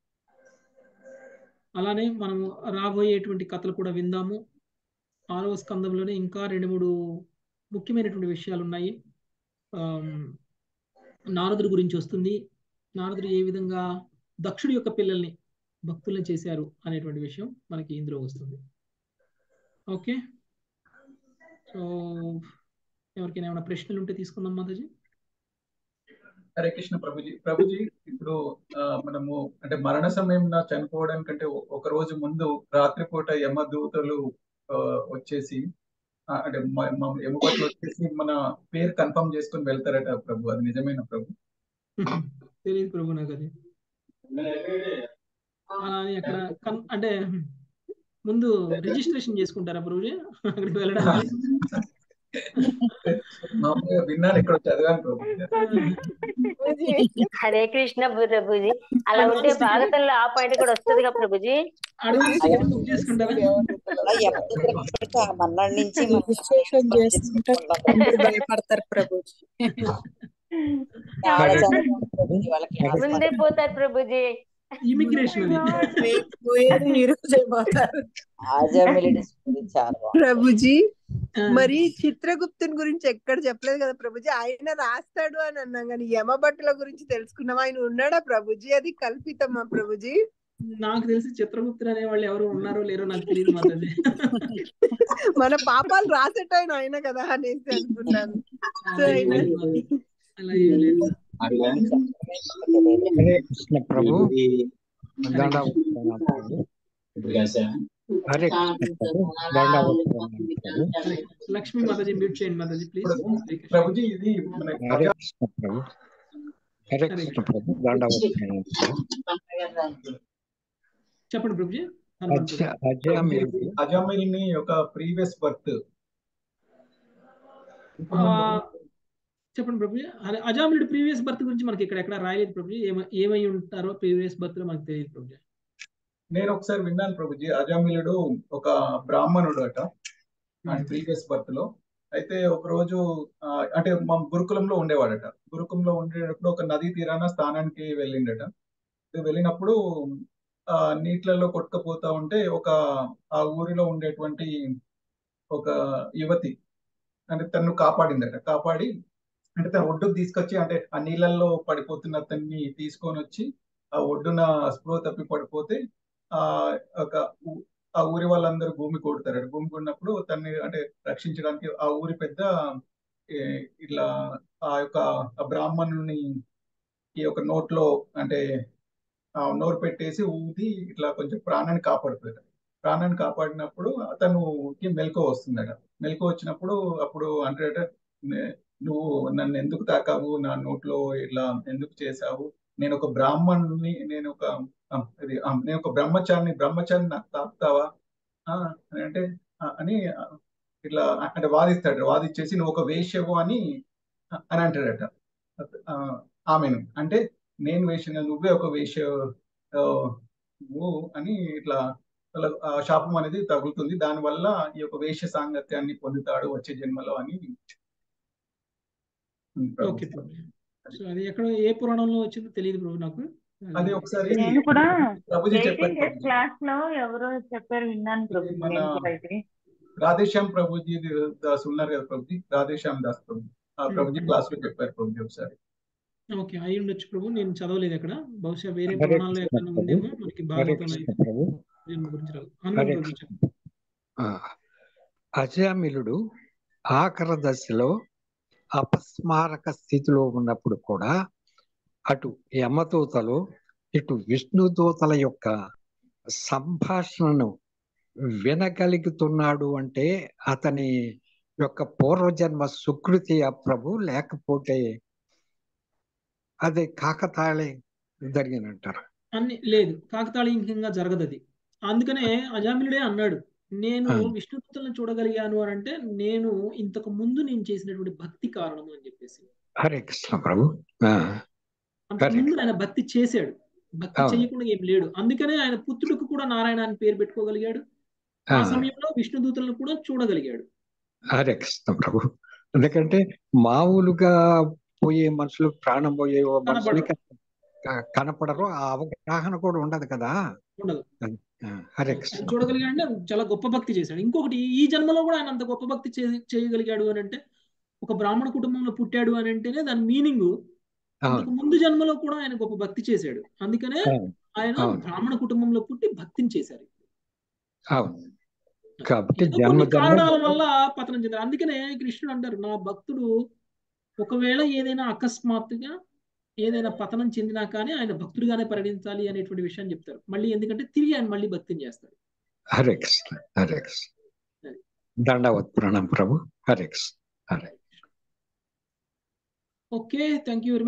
A: అలానే మనం రాబోయేటువంటి కథలు కూడా విందాము ఆరవ స్కందంలోనే ఇంకా రెండు మూడు ముఖ్యమైనటువంటి విషయాలు ఉన్నాయి ఆమ్, నారదుడి గురించి వస్తుంది నారదుడు ఏ విధంగా దక్షుడి యొక్క పిల్లల్ని భక్తుల్ని చేశారు అనేటువంటి విషయం మనకి ఇందులో వస్తుంది ఓకే సో ఎవరికైనా ఏమైనా ప్రశ్నలు ఉంటే తీసుకుందాం మాతాజీ
E: హరే కృష్ణ ప్రభుజీ ప్రభుజీ ఇప్పుడు ఆ, మనము అంటే మరణ సమయం చనిపోవడానికంటే ఒ- ఒక రోజు ముందు రాత్రిపూట యమదూతలు ఆ, వచ్చేసి ఆ, అంటే మ- మ- ఎముకట్లు వచ్చేసి మన పేరు కన్ఫర్మ్ చేసుకుని వెళ్తారట ప్రభు అది నిజమేనా ప్రభు
A: తెలియదు ప్రభు నాకు అది అలా అని అక్కడ కన్- అంటే ముందు రిజిస్ట్రేషన్ చేసుకుంటారా ప్రభుజీ అక్కడికి వెళ్ళడానికి
E: మామూలుగా విన్నాను ఇక్కడ చదివాను ప్రభు
C: హరే కృష్ణ ప్రభుజీ అలా ఉంటే భాగతంలో ఆ పాయింట్ కూడా వస్తుంది కదా ప్రభుజీ
A: అడ్వాన్స్ టికెట్ బుక్ చేసుకుంటారా
B: మన్నాడు నుంచి
L: రిజిస్ట్రేషన్ చేసుకుంటే అందరూ భయపడతారు ప్రభు
B: చాలా
J: హరే
B: చాలా బాగుంది వాళ్ళకి
C: ముందే పోతారు ప్రభుజీ
A: ఇమిగ్రేషన్ అది
L: పోయేది ఈ రోజే పోతారు
B: ఆజామిలిడి స్టోరీ చాలా బాగుంది
I: ప్రభుజీ మరి చిత్రగుప్తుని గురించి ఎక్కడ చెప్పలేదు కదా ప్రభుజీ ఆయన రాస్తాడు అని అన్నాం కానీ యమభట్టుల గురించి తెలుసుకున్నాం ఆయన ఉన్నాడా ప్రభుజీ అది కల్పితమా ప్రభుజీ
A: నాకు తెలిసి చిత్రగుప్తుడు అనే వాళ్ళు ఎవరు ఉన్నారో లేరో నాకు తెలియదు మాతాజీ
I: మన పాపాలు రాసేటాయన ఆయన కదా అనేసి అనుకున్నాను సో ఆయన
A: అలా ఏం లేదు
J: హరే కృష్ణ ప్రభు దండావత్ ప్రణామం ప్రభు. హరే కృష్ణ ప్రభు దండావత్ ప్రణామం ప్రభు
A: లక్ష్మీ మాతాజీ మ్యూట్ చేయండి మాతాజీ ప్లీజ్
E: ప్రభుజీ ఇది మన
J: హరే కృష్ణ ప్రభు హరే కృష్ణ ప్రభు దండావత్ ప్రణామం ప్రభు
A: చెప్పండి ప్రభుజీ
J: అజ అజామిల్
E: అజామిల్ని ఒక ప్రీవియస్ బర్త్
A: ఆ, చెప్పండి ప్రభు అదే అజామిలుడు ప్రీవియస్ బర్త్ గురించి మనకి ఇక్కడ ఎక్కడ రాయలేదు ప్రభు ఏమ- ఏమై ఉంటారో ప్రీవియస్ బర్త్ లో మనకు తెలియదు ప్రభు
E: నేను ఒకసారి విన్నాను ప్రభుజీ అజామిలుడు ఒక బ్రాహ్మణుడు అట ప్రీవియస్ బర్త్ లో అయితే ఒక రోజు ఆ, అంటే మా గురుకులంలో ఉండేవాడట గురుకులంలో ఉండేటప్పుడు ఒక నదీ తీరాన స్నానానికి వెళ్ళిండట వెళ్ళినప్పుడు ఆ నీటిలలో కొట్టుకపోతా ఉంటే ఒక ఆ ఊరిలో ఉండేటువంటి ఒక యువతి అంటే తను కాపాడిందట కాపాడి అంటే తన ఒడ్డుకు తీసుకొచ్చి అంటే ఆ నీళ్ళల్లో పడిపోతున్న అతన్ని తీసుకొని వచ్చి ఆ ఒడ్డున స్పృహ తప్పి పడిపోతే ఆ ఒక ఊ- ఆ ఊరి వాళ్ళందరూ భూమి కొడతారు భూమి కొడినప్పుడు తన్ని అంటే రక్షించడానికి ఆ ఊరి పెద్ద ఏ, ఇట్లా ఆ యొక్క ఆ బ్రాహ్మణుని ఈ యొక్క నోట్లో అంటే ఆ నోరు పెట్టేసి ఊది ఇట్లా కొంచెం ప్రాణాన్ని కాపాడుతుంది ప్రాణాన్ని కాపాడినప్పుడు అతనుకి మెలకు వస్తుందట మెలకు వచ్చినప్పుడు అప్పుడు అంటే నువ్వు నన్ను ఎందుకు తాకావు నా నోట్లో ఇట్లా ఎందుకు చేశావు నేను ఒక బ్రాహ్మణుని నేను ఒక ఆ, ఇది ఆ, నేను ఒక బ్రహ్మచారిని బ్రహ్మచారిని నాకు తాకుతావా ఆ, అని అంటే ఆ, అని ఆ, ఇట్లా అంటే వాదిస్తాడు వాదిచ్చేసి నువ్వు ఒక వేశ్యవు అని అని అంటాడట ఆ, ఆమెను అంటే నేను వేసిన నువ్వే ఒక వేశ్య ఆ, నువ్వు అని ఇట్లా వాళ్ళ ఆ శాపం అనేది తగులుతుంది దానివల్ల ఈ యొక్క వేశ్య సాంగత్యాన్ని పొందుతాడు వచ్చే జన్మలో అని ఉంది ప్రభు.
A: ఓకే ప్రభు సో అది ఎక్కడ ఏ పురాణంలో వచ్చిందో తెలియదు ప్రభు నాకు
E: అది ఒకసారి
H: నేను కూడా
E: ప్రభుజీ చెప్పారు
H: ఎయిటీన్ డేస్
E: ప్రభుజీ.
H: క్లాస్ లో ఎవరో చెప్పారు విన్నాను ప్రభు
E: మన
H: నేను కూడా ఇది
E: రాధేశ్యామ్ ప్రభుజీ దాస్ ఉన్నారు కదా ప్రభుజీ రాధేశ్యామ్ దాస్ ప్రభు ఆ ప్రభుజీ
A: Hmm.
E: క్లాస్ లో చెప్పారు ప్రభుజీ ఒకసారి
A: ఓకే అయి ఉండొచ్చు ప్రభు నేను చదవలేదు ఎక్కడ బహుశా వేరే
J: హరే
A: పురాణాల్లో
J: కృష్ణ
A: ఎక్కడ
J: ప్రభు
A: ఉందేమో మనకి
J: హరే
A: భాగవతంలో
J: కృష్ణ
A: అయితే
J: ప్రభు
A: దీని గురించి రాదు
J: హరే
A: హనుమాన్ ప్రభు
J: కృష్ణ
A: చెప్పండి
J: ఆ, అజామిలుడు ఆఖరి దశలో అపస్మారక స్థితిలో ఉన్నప్పుడు కూడా అటు యమదూతలు ఇటు విష్ణుదూతల యొక్క సంభాషణను వినగలుగుతున్నాడు అంటే అతని యొక్క పూర్వజన్మ సుకృతి ఆ ప్రభు లేకపోతే అదే కాకతాళే జరిగినంటారు
A: అన్ని లేదు కాకతాళీయంగా జరగదు అది అందుకనే అజామిలుడే అన్నాడు నేను
J: ఆ.
A: విష్ణుదూతలను చూడగలిగాను అని అంటే నేను ఇంతకు ముందు నేను చేసినటువంటి భక్తి కారణము అని చెప్పేసి
J: హరే కృష్ణ ప్రభు ఆ,
A: అంతకు
J: హరే
A: ముందు ఆయన భక్తి చేశాడు భక్తి
J: అవును.
A: చేయకుండా ఏం లేడు అందుకనే ఆయన పుత్రుడికి కూడా నారాయణ అని పేరు పెట్టుకోగలిగాడు ఆ
J: ఆ.
A: సమయంలో విష్ణుదూతలను కూడా చూడగలిగాడు
J: హరే కృష్ణ ప్రభు ఎందుకంటే మామూలుగా పోయే మనుషులు ప్రాణం పోయే మనుషులకి క- కనపడరు ఆ అవగాహన కూడా ఉండదు కదా
A: ఉండదు
J: ఆ, హరే
A: ఆయన
J: కృష్ణ
A: చూడగలిగాడు అంటే చాలా గొప్ప భక్తి చేశాడు ఇంకొకటి ఈ జన్మలో కూడా ఆయన అంత గొప్ప భక్తి చే- చేయగలిగాడు అని అంటే ఒక బ్రాహ్మణ కుటుంబంలో పుట్టాడు అని అంటేనే దాని మీనింగ్ అంతకు
J: అవును
A: ముందు జన్మలో కూడా ఆయన గొప్ప భక్తి చేశాడు అందుకనే
J: అవును
A: ఆయన
J: అవును
A: బ్రాహ్మణ కుటుంబంలో పుట్టి భక్తిని చేశారు
J: అవును కాబట్టి
A: ఏదో
J: జన్మ
A: కొన్ని
J: జన్మ
A: కారణాల వల్ల పతనం చెందారు అందుకనే కృష్ణుడు అంటారు నా భక్తుడు ఒకవేళ ఏదైనా అకస్మాత్తుగా ఏదైనా పతనం చెందినా కానీ ఆయన భక్తుడిగానే పరిగణించాలి అనేటువంటి విషయాన్ని చెప్తారు మళ్ళీ ఎందుకంటే తిరిగి ఆయన మళ్ళీ భక్తిని చేస్తాడు
J: హరే కృష్ణ హరే కృష్ణ దండవత్ ప్రణం ప్రభు Hare Krishna Hare
A: okay thank you very